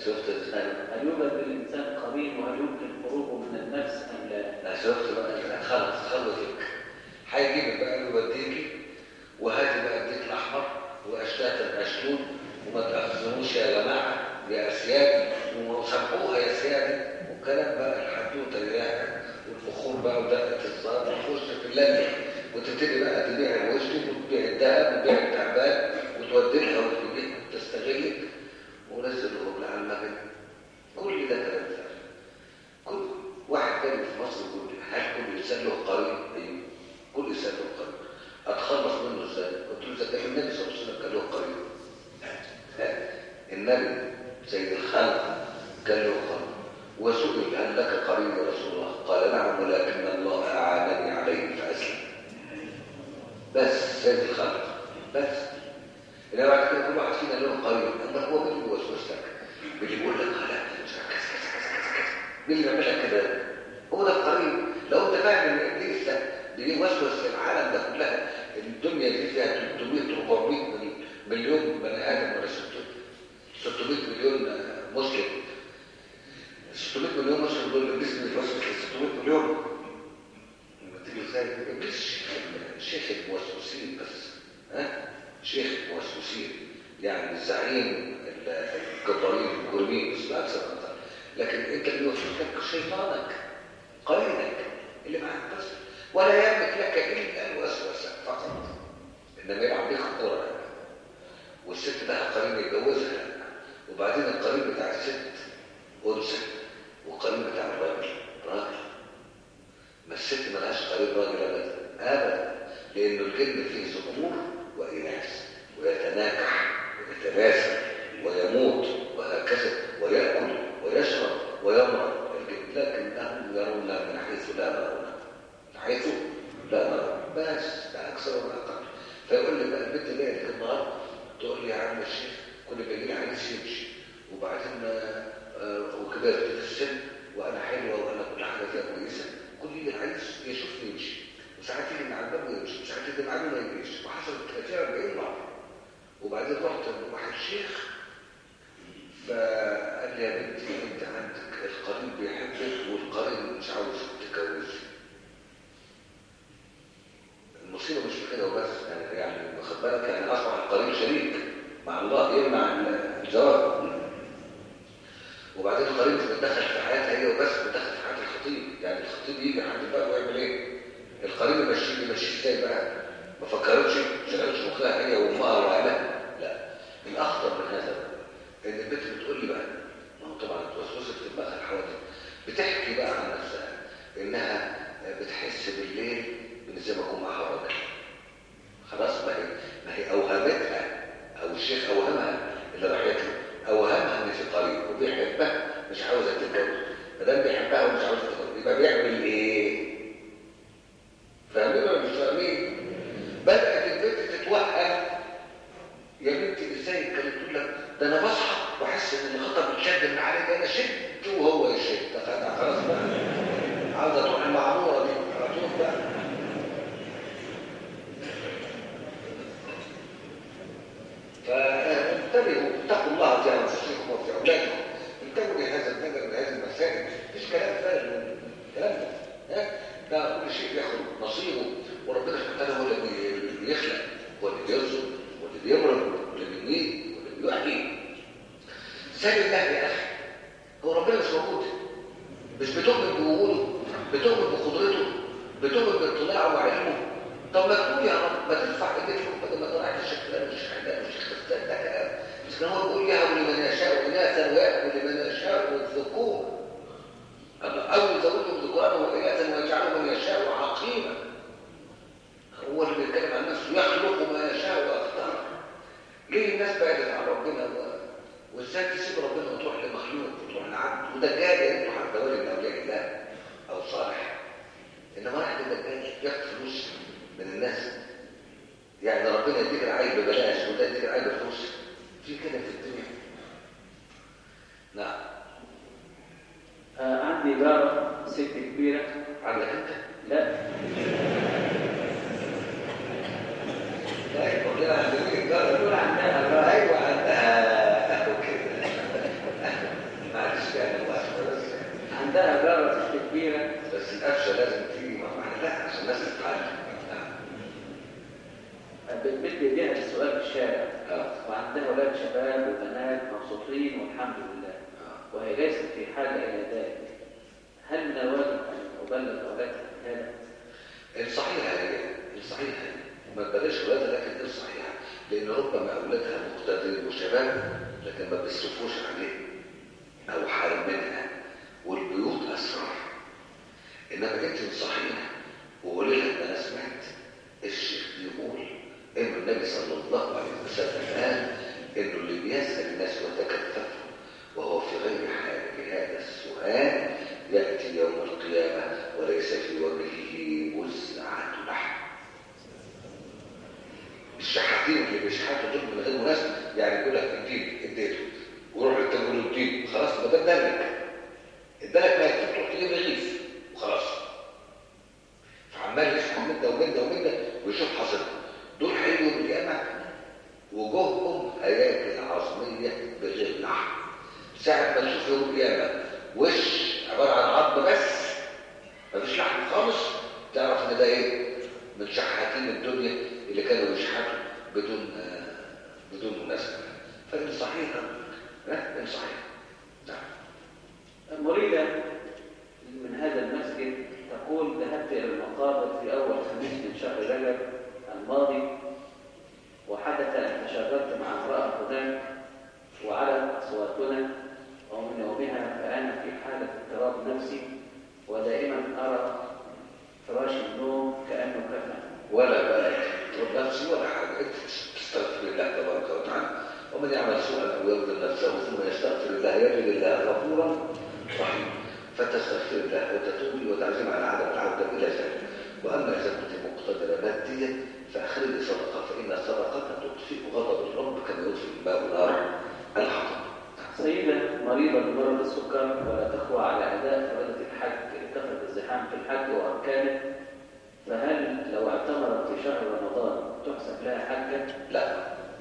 شفت ازاي هل يوجد للإنسان قرين وهل يمكن خروجه من النفس أم لا؟ لا شفت بقى لا خلاص خلصك هيجيبك بقى يوديكي وهاتي بقى الديك الاحمر واشتاتا اشتون وما تاخذوش يا جماعه يا اسيادي وسامحوها يا سيادي والكلام بقى الحدوته اللي والفخور بقى ودقه الزهر وتخش في اللجنه وتبتدي بقى تبيع الوش وتبيع الذهب وتبيع التعبان وتوديها وتجيبها وتستغلك ونزل الربل على المغرب كل ده كلام فارغ كل واحد كان في مصر يقول لي، هل كل انسان له قرين؟ ايوه كل انسان له قرين اتخلص منه ازاي؟ قلت له اذا كان النبي صلى الله عليه وسلم كان له قرين ها؟ النبي سيد الخلق كان له قرين وسئل هل لك قرين يا رسول الله؟ قال نعم ولكن الله اعانني عليه فاسلم بس سيد الخلق بس إنما بعد كده كل واحد فينا له قرين أما هو مين اللي بيوسوس لك؟ اللي بيقول لك لا مش عارف كذا كذا كذا كذا مين اللي بيعمل لك كده؟ هو ده القرين لو أنت فاهم إن إبليس ده بيوسوس العالم ده كلها الدنيا دي فيها 300 400 مليون- مليون بني آدم ولا 600 600 مليون مسلم 600 مليون مسلم دول إبليس بيوسوس ل 600 مليون تيجي ازاي ابليس شيخ الموسوسين بس ها شيخ الموسوسين يعني زعيم الجبارين المجرمين بس لا اكثر من ذلك لكن انت اللي يوسوس لك شيطانك قرينك اللي معاك بس ولا يملك لك الا الوسوسه فقط انما يلعب بيك كوره والست ده قرين يتجوزها وبعدين القرين بتاع الست انثى والقرين بتاع الراجل راجل ما الست ملهاش قريب راجل ابدا ابدا لانه الجن فيه ذكور واناث ويتناكح ويتناسل ويموت وهكذا وياكل ويشرب ويمرض الجن لكنهم يرون من حيث لا نرون من حيث لا نرون بس لا اكثر ولا اقل فيقول لي بقى البنت اللي هي النهار تقول لي يا عم الشيخ كنا بيجي لي عريس يمشي وبعدين آه، آه، وكبرت في السن وانا حلوه وانا كل حاجه فيها كويسه كل يجي العريس يشوفني يمشي وساعات يجي من على الباب ويمشي وساعات يجي معاه ما يجيش وحصلت 30 40 مره وبعدين رحت لواحد شيخ فقال لي يا بنتي انت عندك القريب بيحبك والقريب مش عاوز تتجوزي المصيبه مش في كده وبس يعني يعني واخد بالك يعني اصبح القريب شريك مع الله يمنع الزواج وبعدين القريب مش بتدخل في حياتها هي وبس بتدخل في حياه الخطيب يعني الخطيب يجي عند الباب ويعمل ايه؟ القريب يمشيه يمشيه ازاي بقى؟ ما فكرتش ما شغلتش مخها هي وامها واهلها لا الاخطر من هذا بقى ان البنت بتقول لي بقى ما هو طبعا اتوسوست في دماغها الحوادث بتحكي بقى عن نفسها انها بتحس بالليل ان زي ما اكون معاها راجل خلاص ما هي ما هي اوهمتها او الشيخ اوهمها اللي راحت له اوهمها ان في قريب وبيحبها مش عاوزه تتجوز ما دام بيحبها ومش عاوزه تتجوز يبقى بيعمل ايه؟ فاهمين ولا مش فاهمين؟ بدات البنت تتوهم يا بنتي ازاي كانت تقول لك ده انا بصحى واحس ان الخطر بيتشد من عليا ده انا شد وهو يشد ده خلاص بقى عاوزه تروح المعموره دي على طول بقى فانتبهوا اتقوا الله في انفسكم وفي اولادكم انتبهوا لهذا المجال ولهذه المسائل مفيش كلام فارغ من الكلام ده ها ده كل شيء بياخد نصيبه وربنا سبحانه وتعالى هو اللي بيخلق هو اللي بيرزق هو اللي بيمرض هو اللي بيميت هو اللي بيحيي سال الله يا اخي هو ربنا مش موجود مش بتؤمن بوجوده بتؤمن بقدرته بتؤمن باطلاعه وعلمه طب ما تقول يا رب ما ترفع ايديك فوق بدل ما طلعت الشيخ فلان والشيخ علان والشيخ فلان ده كلام بس كان هو بيقول يهب لمن يشاء اناثا ويأكل لمن يشاء الذكور او يزوجهم ذكرانا واناثا ويجعل من يشاء عقيما هو اللي بيتكلم عن نفسه يخلق ما يشاء ويختار ليه الناس بعدت عن ربنا و... وازاي تسيب ربنا وتروح لمخلوق وتروح لعبد وده جاي يروح عند ولي من اولياء الله او صالح انما واحد دجال ياخد فلوس من الناس يعني ربنا يديك العيب ببلاش وده يديك العيب بفلوس في كده في الدنيا نعم آه عندي جارة ست كبيرة عندك انت لا لا يقول لنا عند مين يقول عندها جارة ايوه عندها كده الناس تتعلم نعم. بتمد ايديها للسؤال في الشارع اه وعندها اولاد شباب وبنات مبسوطين والحمد لله آه. وهي ليست في حاجه الى ذلك هل من الواجب ان ابلغ اولادها هذا؟ الصحيحة هي الصحيحة هي ما تبلاش ولادها لكن الصحيحة لأن ربما أولادها مقتدرين وشباب لكن ما بيصرفوش عليه أو حارمينها والبيوت أسرار إنما أنت انصحيها وقولي لها أنا سمعت الشيخ بيقول إنه النبي صلى الله عليه وسلم قال إنه اللي بيسأل الناس ويتكففهم وهو في غير حال لهذا السؤال يأتي يوم القيامة وليس في وجهه وزعة لحم الشحاتين اللي بيشحتوا دول من غير مناسبة يعني يقول لك الدين اديته ويروح للتاني يقول له الدين خلاص ما ده ادالك ادالك ما يكفيك تروح تجيب رغيف وخلاص فعمال يشحت من ده ومن ده ومن ده ويشوف حاصلهم دول هيجوا يوم القيامة وجوههم هياكل عظمية بغير لحم ساعة ما تشوف يوم القيامة وش عبارة عن عظم بس مفيش لحم خالص تعرف ان ده ايه من شحاتين الدنيا اللي كانوا يشحتوا بدون آه، بدون مناسبة فإن صحيحة ها إن صحيحة نعم مريدة من هذا المسجد تقول ذهبت إلى المقابر في أول خميس من شهر رجب الماضي وحدث أن تشاجرت مع امرأة هناك وعلت أصواتنا ومن يومها فأنا في حالة اضطراب نفسي ودائما أرى فراش النوم كأنه كفن ولا بقى تضر نفسي ولا حاجة انت تستغفر الله تبارك وتعالى ومن يعمل سوءا او يظلم نفسه ثم يستغفر الله يجد الله غفورا رحيما فتستغفر الله وتتوبي وتعزم على عدم العودة الى ذلك واما اذا كنت مقتدرة ماديا فاخرجي صدقة فان الصدقة تطفئ غضب الرب كما يطفئ الماء نار الحطب سيدة مريضة بمرض السكر ولا تخوى على أداء فريضة الحج لكثرة الزحام في الحج وأركانه فهل لو اعتمرت في شهر رمضان تحسب لها حجة؟ لا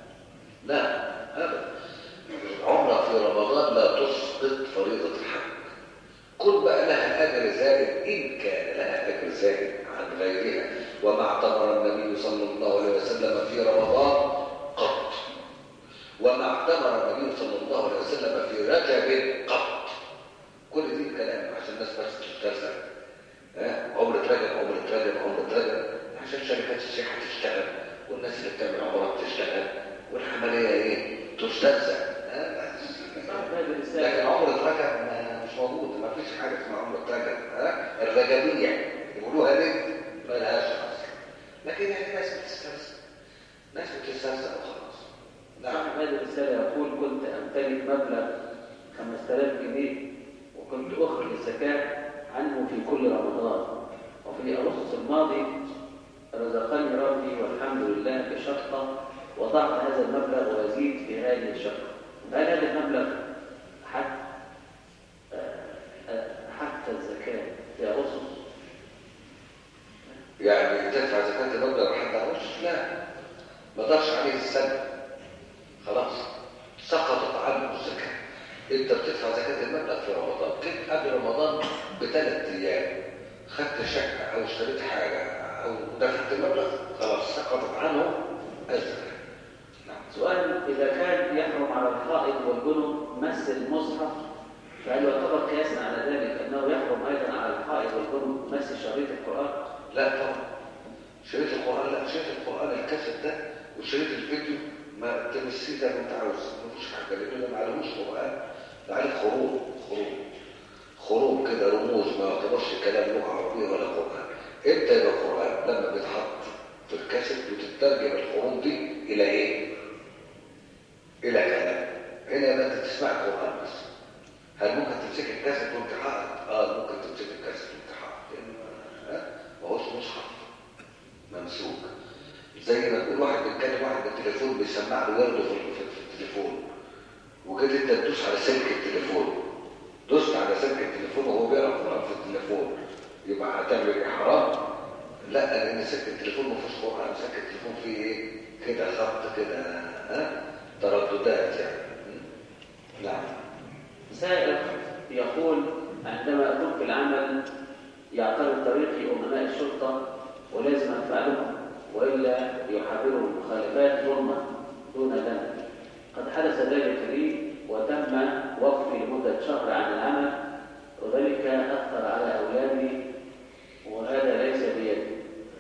لا ابدا عمرة في رمضان لا تسقط فريضة الحج كل بقى لها أجر زائد إن كان لها أجر زائد عن غيرها وما اعتبر النبي صلى الله عليه وسلم في رمضان قط وما اعتبر النبي صلى الله عليه وسلم في رجب قط كل دي كلام عشان الناس بس تسترزق ها عمرة رجب عمرة رجب عمرة رجب عشان شركات السياحة تشتغل والناس اللي بتعمل عمرات تشتغل والعملية ايه تسترزق ها بس. صاحب هذه لكن الرسالة عمرة رجب ما- مش موجود ما فيش حاجة اسمها عمرة رجب ها الرجبية يقولوها ليه ما لهاش اصل لكن يعني ناس بتسترزق ناس بتسترزق وخلاص نعم صاحب هذه الرسالة يقول كنت أمتلك مبلغ 5000 جنيه وكنت أخرج الزكاة عنه في كل رمضان وفي أغسطس الماضي رزقني ربي والحمد لله بشقة وضعت هذا المبلغ ويزيد في هذه الشقة هل هذا المبلغ حتى حتى الزكاة في أغسطس يعني تدفع زكاة المبلغ لحد أغسطس لا ما ضافش عليه السنة خلاص سقطت عنه الزكاة انت بتدفع زكاة المبلغ في رمضان جيت قبل رمضان بثلاث ايام خدت شقة او اشتريت حاجة او دفعت المبلغ خلاص سقطت عنه الزكاة نعم سؤال إذا كان يحرم على الحائض والجنب مس المصحف فهل يعتبر قياسا على ذلك أنه يحرم أيضا على الحائض والجنب مس شريط القرآن؟ لا طبعا شريط القرآن لا شريط القرآن الكاسيت ده وشريط الفيديو ما تمسيه زي ما انت عاوز مفيش حاجة لأنه ده ما عليهوش قرآن ده عليه خروج خروج خروج كده رموز ما يعتبرش كلام لغة عربية ولا قرآن امتى يبقى قرآن لما بيتحط في الكاسيت وتترجم الخروج دي إلى إيه؟ إلى كلام هنا يبقى انت تسمع القرآن بس هل ممكن تمسك الكاسيت وانت حائط؟ اه ممكن تمسك الكاسيت وانت حائط لأن ها؟ ما هوش مصحف ممسوك زي ما تقول واحد بيتكلم واحد بالتليفون بيسمع له ورده في في- في التليفون وجيت انت تدوس على سلك التليفون دوست على سلك التليفون وهو بيقرا قران في التليفون يبقى هتعمل ايه حرام لا لان سلك التليفون ما فيهوش قران سلك التليفون فيه ايه كده خط كده ها ترددات يعني م? نعم سائل يقول عندما أكون في العمل يعترض طريقي أمناء الشرطة ولازم أفعلها وإلا يحرر المخالفات ظلما دون ذنب قد حدث ذلك لي وتم وقفي لمدة شهر عن العمل وذلك أثر على أولادي وهذا ليس بيدي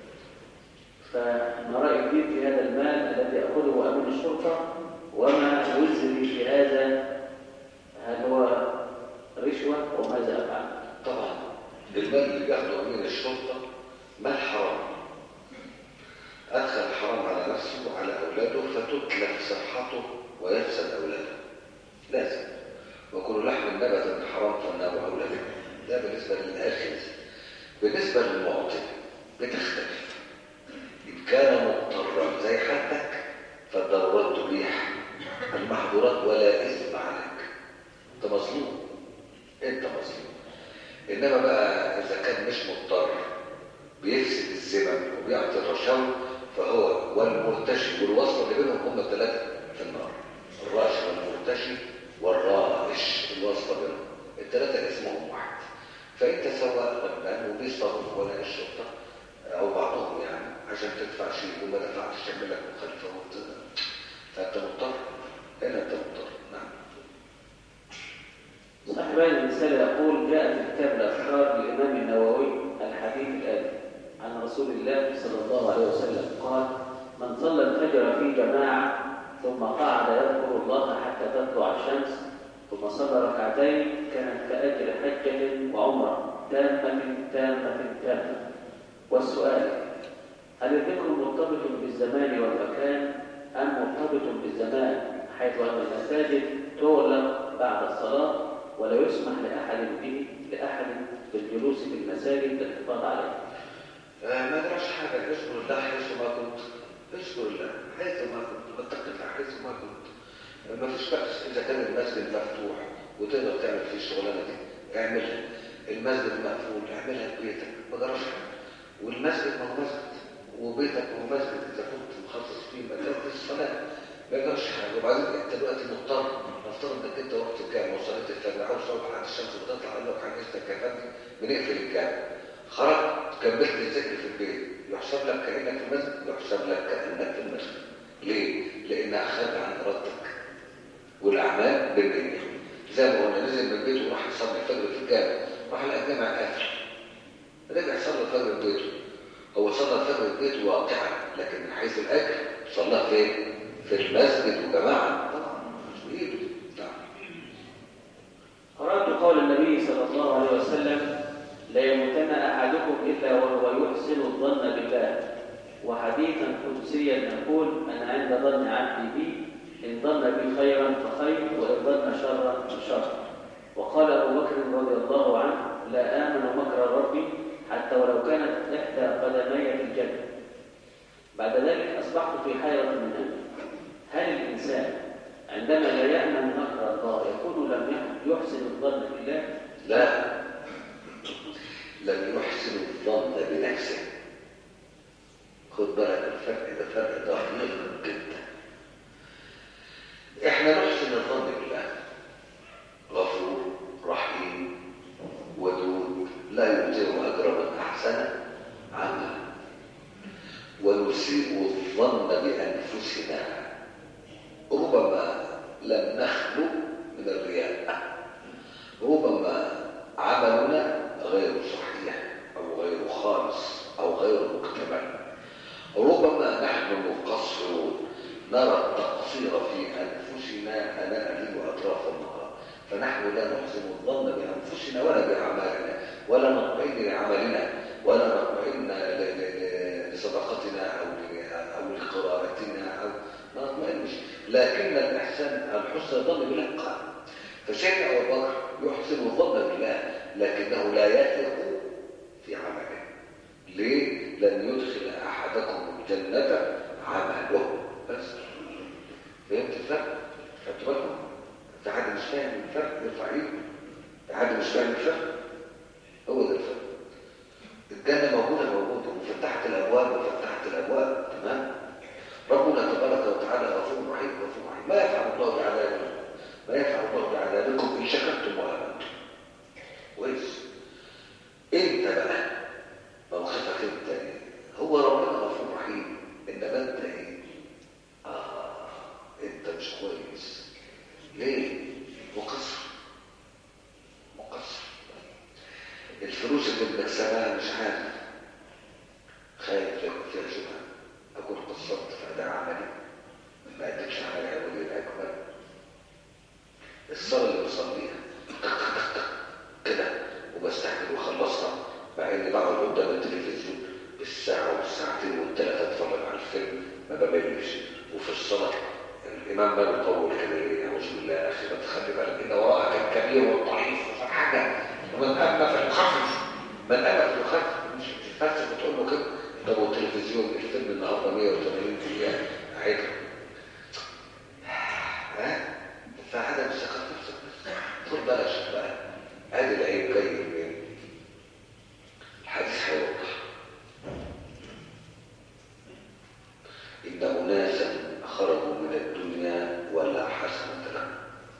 فما رأيك في هذا المال الذي أخذه أمين الشرطة وما وزري في هذا هل هو رشوة وماذا أفعل؟ طبعا المال اللي بياخده امين الشرطه مال حرام ادخل الحرام على نفسه وعلى اولاده فتتلف صحته ويفسد اولاده لازم وكل لحم نبت من حرام فالنار اولى به ده بالنسبه للاخر بالنسبه للمعطي بتختلف ان كان مضطرا زي حالتك فالضرورات تبيح المحظورات ولا اثم عليك انت مظلوم انت مظلوم انما بقى اذا كان مش مضطر بيفسد الزمن وبيعطي الرشاوى فهو والمرتشي والوصل اللي بينهم هم الثلاثه في النار الراش والمرتشي والرائش الوصل بينهم الثلاثه اسمهم واحد فانت سواء غلبان وبيصطادوا ولا الشرطه او بعضهم يعني عشان تدفع شيء وما دفعتش تعمل لك مخالفه وت- فانت مضطر هنا انت مضطر نعم صاحبان الرسالة يقول جاء في كتاب الأذكار للإمام النووي الحديث الآتي عن رسول الله صلى الله عليه وسلم قال من صلى الفجر في جماعة ثم قعد يذكر الله حتى تطلع الشمس ثم صلى ركعتين كانت كأجر حجة وعمرة تامة تامة تامة والسؤال هل الذكر مرتبط بالزمان والمكان أم مرتبط بالزمان حيث أن المساجد تغلق بعد الصلاة ولا يسمح لأحد به لأحد بالجلوس في المساجد للحفاظ عليها آه، ما درش حاجة اذكر الله حيث ما كنت اذكر الله حيث ما كنت واتق الله حيث ما كنت آه، ما فيش بأس إذا كان المسجد مفتوح وتقدر تعمل فيه الشغلانة دي اعملها المسجد مقفول اعملها في بيتك ما درش حاجة والمسجد ما هو مسجد وبيتك هو مسجد إذا كنت مخصص فيه مكان للصلاة ما يقدرش حاجة وبعدين انت دلوقتي مضطر نفترض انك انت رحت الجامع وصليت الفجر عاوز تروح لحد الشمس بتطلع قال لك حجزتك يا فندم بنقفل الجامع خرجت كملت الذكر في البيت يحسب لك كانك في المسجد يحسب لك كانك في المسجد ليه؟ لانها خارجه عن ارادتك والاعمال بالنيه زي ما قلنا نزل من بيته وراح يصلي الفجر في الجامع راح لقى الجامع قافل رجع صلى الفجر في بيته هو صلى الفجر في بيته واقعا لكن من حيث الاجر صلاه فين؟ في المسجد وجماعه طبعا مش بايده نعم قرأت قول النبي صلى الله عليه وسلم لا يموتن أحدكم إلا وهو يحسن الظن بالله وحديثا قدسيا يقول أنا عند ظن عبدي بي إن ظن بي خيرا فخير وإن ظن شرا فشر وقال أبو بكر رضي الله عنه لا آمن مكر ربي حتى ولو كانت إحدى قدمي في الجنة بعد ذلك أصبحت في حيرة من أمر هل الإنسان عندما لا يأمن مكر الله يكون لم يحسن الظن بالله لا لم يحسن الظن بنفسه خد بالك الفرق ده فرق دقيق جدا احنا نحسن الظن بالله غفور رحيم ودود لا يؤتيه اجر من احسن عملا ونسيء الظن بانفسنا ربما لم نخلو من الرياء ربما عملنا غير صحيح او غير خالص او غير مكتمل ربما نحن مقصرون نرى التقصير في انفسنا اناء الليل واطراف النهار فنحن لا نحسن الظن بانفسنا ولا باعمالنا ولا نطمئن لعملنا ولا نطمئن ل- ل- لصدقتنا او ل- او لقراءتنا او ما نطمئنش لكن الاحسان الحسن الظن بالله قال فسيدنا ابو بكر يحسن الظن بالله لكنه لا يثق في عمله ليه لن يدخل احدكم الجنه عمله بس فهمت الفرق خدت بالكم في حد مش فاهم الفرق يرفع ايده في حد مش فاهم الفرق هو ده الفرق الجنه موجوده موجوده وفتحت الابواب وفتحت الابواب تمام ربنا تبارك وتعالى غفور رحيم غفور رحيم ما يفعل الله بعذابكم ما يفعل الله بعذابكم ان شكرتم وامنتم كويس انت بقى موقفك انت ايه؟ هو مش عارف خايف لو فيها شبهه اكون قصرت في اداء عملي ما اديتش على العمليه الاكبر الصلاه اللي بصليها كده وبستعجل وخلصها مع اني بقعد قدام التلفزيون بالساعه والساعتين والثلاثه اتفرج على الفيلم ما بملش وفي الصلاه الامام ما بيطول كده ليه اعوذ بالله يا اخي ما تخلي بالك ان وراءك الكبير والضعيف حاجه ومن اما في المخفف من اما في المخفف مش بتتفلسف بتقول له كده طب والتلفزيون الفيلم النهارده 180 دقيقه عادي ها فعدم الثقه في نفسك خد بالك شوف بقى ادي العيب جاي منين الحديث هيوضح ان اناسا خرجوا من الدنيا ولا حسنه لهم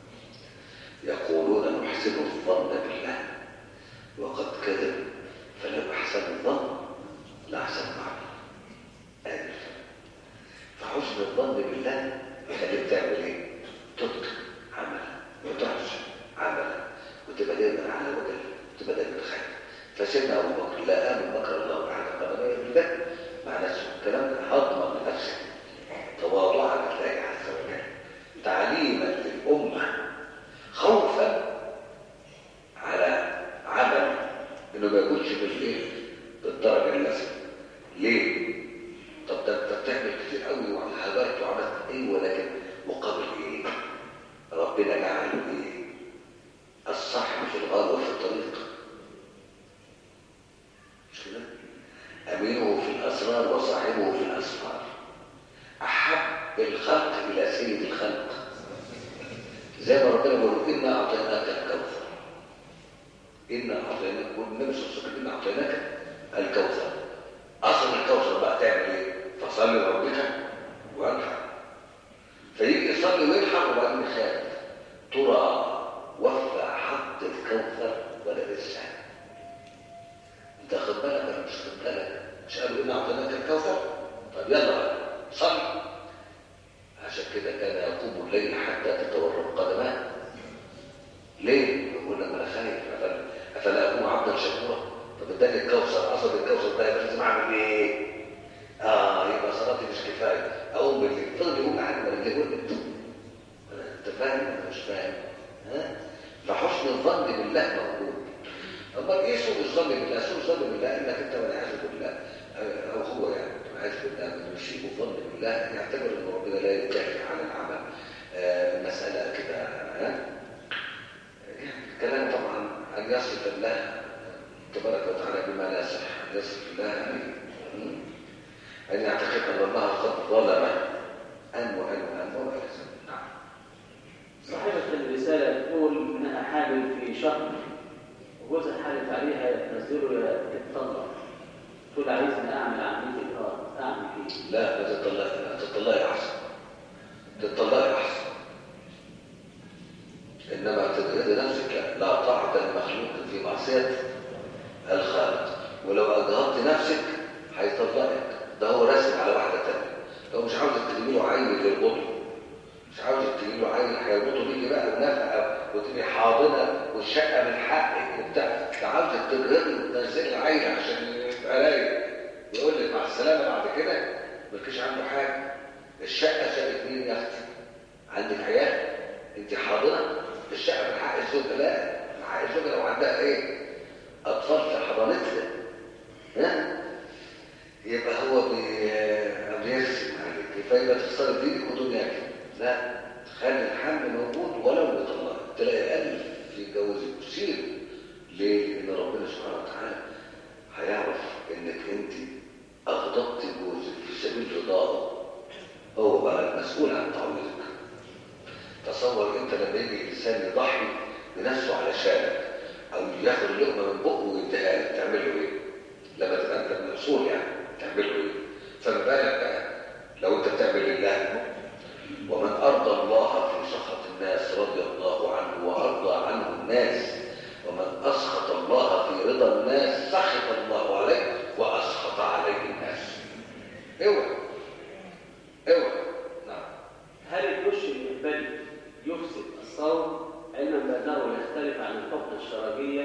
يقولون نحسن الظن بالله وقد كذب فلو احسن الظن لاحسن معه ادي فحسن الظن بالله يخليك تعمل ايه تتقن عملا وتحسن عملا وتبقى دايما على وجه وتبقى دايما خير فسيدنا ابو بكر لا امن مكر الله تعالى قدميه بالله مع نفسه الكلام ده هضم لنفسك تواضعا لله عز وجل تعليما للامه خوفا على عمل انه ما يكونش بالايه بالدرجه اللازمه ليه طب ده انت بتعمل كتير قوي وهجرت وعملت ايه ولكن مقابل ايه ربنا جعل ايه الصاحب في الغار وفي الطريق مش كده امينه في الاسرار وصاحبه في الاسفار احب الخلق الى سيد الخلق زي ما ربنا بيقول انا اعطيناك الكوثر انا اعطيناك والنبي صلى الله عليه وسلم انا اعطيناك الكوثر اصل الكوثر بقى تعمل ايه فصلي لربك وانحر فيجي يصلي وينحر وبعدين يخاف ترى وفى حق الكوثر ولا لسه انت خد بالك ولا مش خد بالك مش قالوا ان اعطيناك الكوثر طب يلا بقى صلي عشان كده كان يقوم الليل حتى تتورم قدماه ليه؟ يقول لك انا خايف افلا افلا اكون عبدا شكورا طب اداني الكوثر اصل الكوثر ده يبقى لازم اعمل ايه؟ اه يبقى صلاتي مش كفايه اقوم بالليل فضل يقول قاعد ما رجلي ولد انت فاهم ولا مش فاهم؟ ها؟ فحسن الظن بالله موجود امال ايه سوء الظن بالله؟ سوء الظن بالله انك انت والعياذ بالله او هو يعني والعياذ بالله من يشيء الظن بالله يعتبر ان ربنا لا يجازي على العمل آه مساله كده ها؟ يعني الكلام طبعا ان يصف الله تبارك وتعالى بما لا يصح ان يصف الله به ان يعتقد ان الله قد ظلم ان وان وان وما الى ذلك نعم صاحبة الرسالة تقول إنها حامل في شهر وجوزها حالف عليها تنزله تتطلق تقول عايزني أعمل عملية إجهاض أعمل إيه؟ لا لا تطلقي لا تطلقي احسن تطلقي احسن انما تجهد نفسك لا لا طاعه المخلوق في معصيه الخالق ولو اجهضت نفسك هيطلقك ده هو راسم على واحده ثانيه لو مش عاوزك تجيبي له عين للبطل مش عاوزك تجيبي له عين هيربطوا بيكي بقى ونفقه وتبقي حاضنه والشقه من حقك وبتاع ده عاوزك تجهضي وتنزلي العين عشان يبقى رايق يقول لك مع السلامه بعد كده مالكيش عنده حاجه الشقه شقه مين يا اختي عندك عيال انت حاضنه الشقه من حق الزوجه لا من حق الزوجه لو عندها ايه اطفال في حضانتها ها يبقى هو بي- بيرسم عليك فيبقى تخسر دينك ودنياك لا خلي الحمل موجود ولو بطلاق تلاقي ألف في جوازك كتير ليه؟ لأن ربنا سبحانه وتعالى هيعرف إنك أنت أغضبت جوزك في سبيل رضاه هو بقى المسؤول عن تعويضك تصور أنت لما يجي إنسان يضحي بنفسه علشانك أو ياخد اللقمة من بقه ويديها لك تعمل له إيه؟ لما تبقى أنت من الأصول يعني تعمل له إيه؟ فما بالك بقى لو أنت بتعمل لله ومن أرضى الله في سخط الناس رضي الله عنه وأرضى عنه الناس ومن أسخط الله في رضا الناس سخط الله عليه وأسخط عليه الناس اوعى اوعى نعم هل الدش المهبلي يفسد الصوم علما بأنه يختلف عن الحقنة الشرجية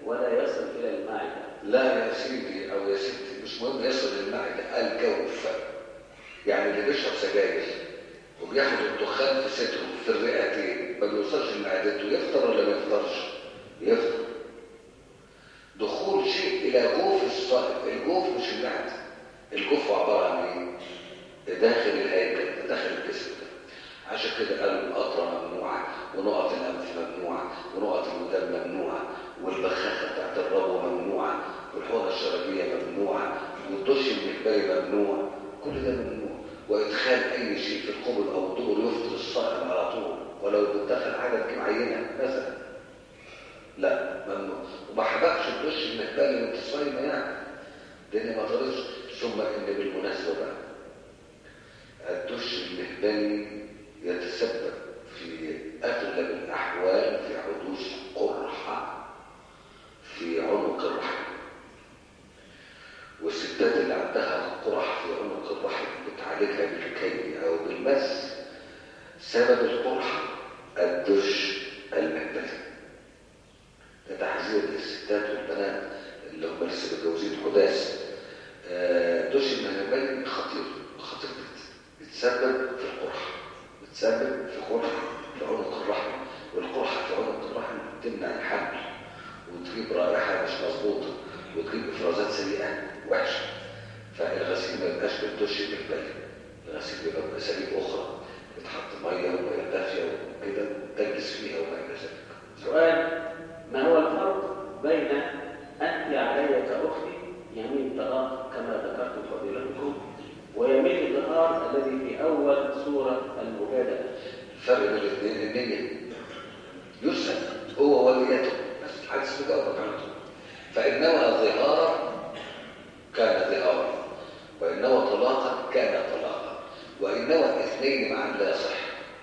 ولا يصل إلى المعدة لا يا سيدي او يا ستي مش مهم يصل للمعده الجوف يعني اللي بيشرب سجاير وبياخد الدخان في صدره في الرئتين ما بيوصلش لمعدته يفطر ولا ما يفطرش؟ يفطر دخول شيء الى جوف الصائم الجوف مش المعده الجوف عباره عن ايه؟ داخل الهيكل داخل الجسم ده عشان كده قالوا القطره ممنوعه ونقط الانف ممنوعه ونقط الودان ممنوعه والبخاخه بتاعت الربو ممنوعه والحقنه الشرجيه ممنوعه والدش المحبري ممنوع كل ده ممنوع وادخال اي شيء في القبل او الدبر يفطر الصائم على طول ولو بتدخل حاجه تجيب عينه مثلا لا ممنوع وما حبكش الدش المحبري وانت صايمه يعني لان ما طردش ثم ان بالمناسبه بقى الدش المهبلي يتسبب في اغلب الاحوال في حدوث قرحه في عنق الرحم والستات اللي عندها قرح في عنق الرحم بتعالجها بالكي او بالمس سبب القرحه الدش المهبلي ده تحذير للستات والبنات اللي هم لسه متجوزين حداث آه، الدش المهبلي خطير خطير جدا بتسبب في القرحه بتسبب في قرحه في عنق الرحم والقرحه في عنق الرحم تمنع الحمل وتجيب رائحه مش مظبوطه وتجيب افرازات سيئه وحشه فالغسيل ما يبقاش بالدش المهبلي الغسيل بيبقى باساليب اخرى بتحط ميه وميه دافيه وكده تجلس فيها وما الى ذلك سؤال ما هو الفرق بين أنت علي كأختي يمين طلاق كما ذكرت فضيلتكم ويمين الظهار الذي في أول سورة المجادلة الفرق بين الاثنين النية يسأل هو وليته بس حدث بجاوبك على طول فإن نوى ظهارا كان ظهارا وإن نوى طلاقا كان طلاقا وإن نوى اثنين معا لا يصح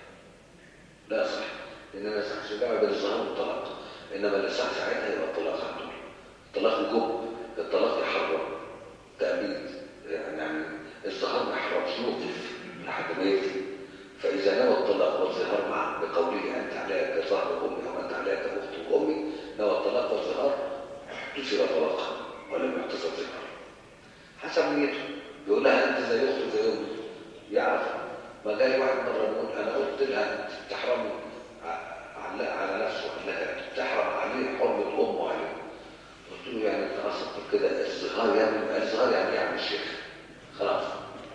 لا يصح لأن ما يصحش الجمع بين الظهار والطلاق إنما اللي يصح ساعتها يبقى الطلاق على طول الطلاق الجب الطلاق يحرم تأبيد يعني يعني الظهار ما يحرمش يوقف لحد ما يفتي فإذا نوى الطلاق والظهار معا بقوله أنت عليك كظهر أمي أو أنت عليك أخت أمي نوى الطلاق والظهار تسر طلاقا ولم يحتسب ظهار حسب نيته يقول لها أنت زي أختي زي أمي يعرف ما جاي واحد مرة بيقول أنا قلت لها أنت تحرمي على على نفسه قال لها تحرم عليه حرمة أمه عليه قلت له يعني أنت قصدك كده الظهار يعني الظهار يعني إيه يا عم الشيخ خلاص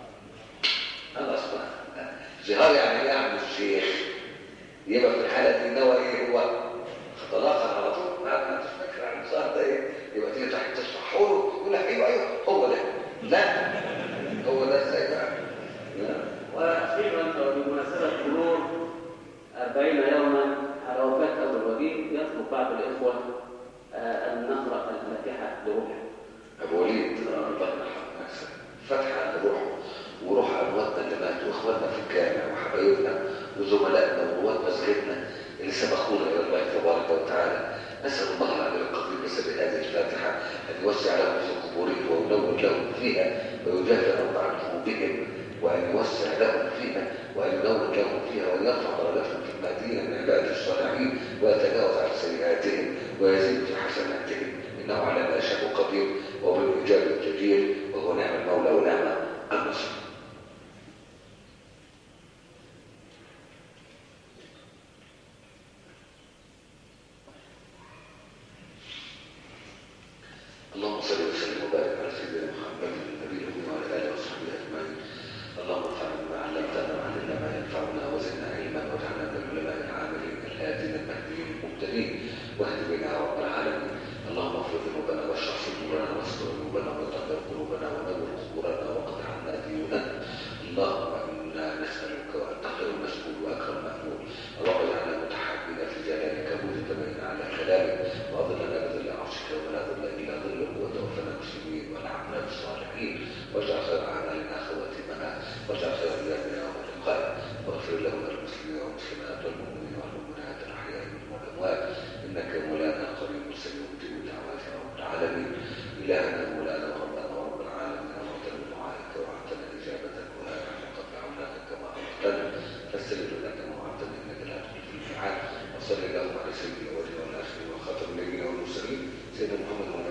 خلاص بقى ظهار يعني ايه يا عم الشيخ يبقى في الحاله دي نوى ايه هو طلاقا على طول ما انتش فاكر عن الظهر ده ايه يبقى تيجي تحت تشرحه له يقول لك ايوه ايوه هو ده لا هو ده ازاي بقى لا. وأخيرا وبمناسبة مرور أربعين يوما على وفاة أبو الوليد يطلب بعض الإخوة آه، أن نقرأ الفاتحة لروحه ابو وليد الله يرحمه فتحة لروحه وروح أمواتنا اللي ماتوا وإخواننا في الجامع وحبايبنا وزملائنا ورواد مسجدنا اللي سبقونا إلى الله تبارك وتعالى نسأل الله العلي القدير بسبب هذه الفاتحة أن يوسع لهم في قبورهم وينور لهم فيها ويجافي عن ذنوبهم وأن يوسع لهم فيها وأن ينور لهم فيها وأن يرفع درجاتهم في المهديين من عباده الصالحين ويتجاوز عن سيئاتهم ويزيد في حسناتهم إنه على ما يشاء قدير وبالإجابة جدير وهو نعم المولى ونعم النصر اللهم صل وسلم وبارك على سيدنا محمد النبي الأمي وعلى آله وصحبه أجمعين اللهم انفعنا بما علمتنا وعلمنا ما ينفعنا وزدنا علما واجعلنا من العلماء العاملين الهادين المهديين المهتدين واهد بنا يا رب العالمين اللهم اغفر ذنوبنا واشرح صدورنا واستر قلوبنا وطهر قلوبنا ونور قبورنا وقض عنا ديوننا اللهم انا نسالك وانت خير مسؤول واكرم مامول اللهم اجعلنا متحابين في جلالك مجتمعين على كلامك واظلنا بظل عرشك ولا ظل الا ظلك وتوفنا مسلمين والحقنا بالصالحين واجعل خير اعمالنا خواتمنا واجعل سيدنا محمد وعلى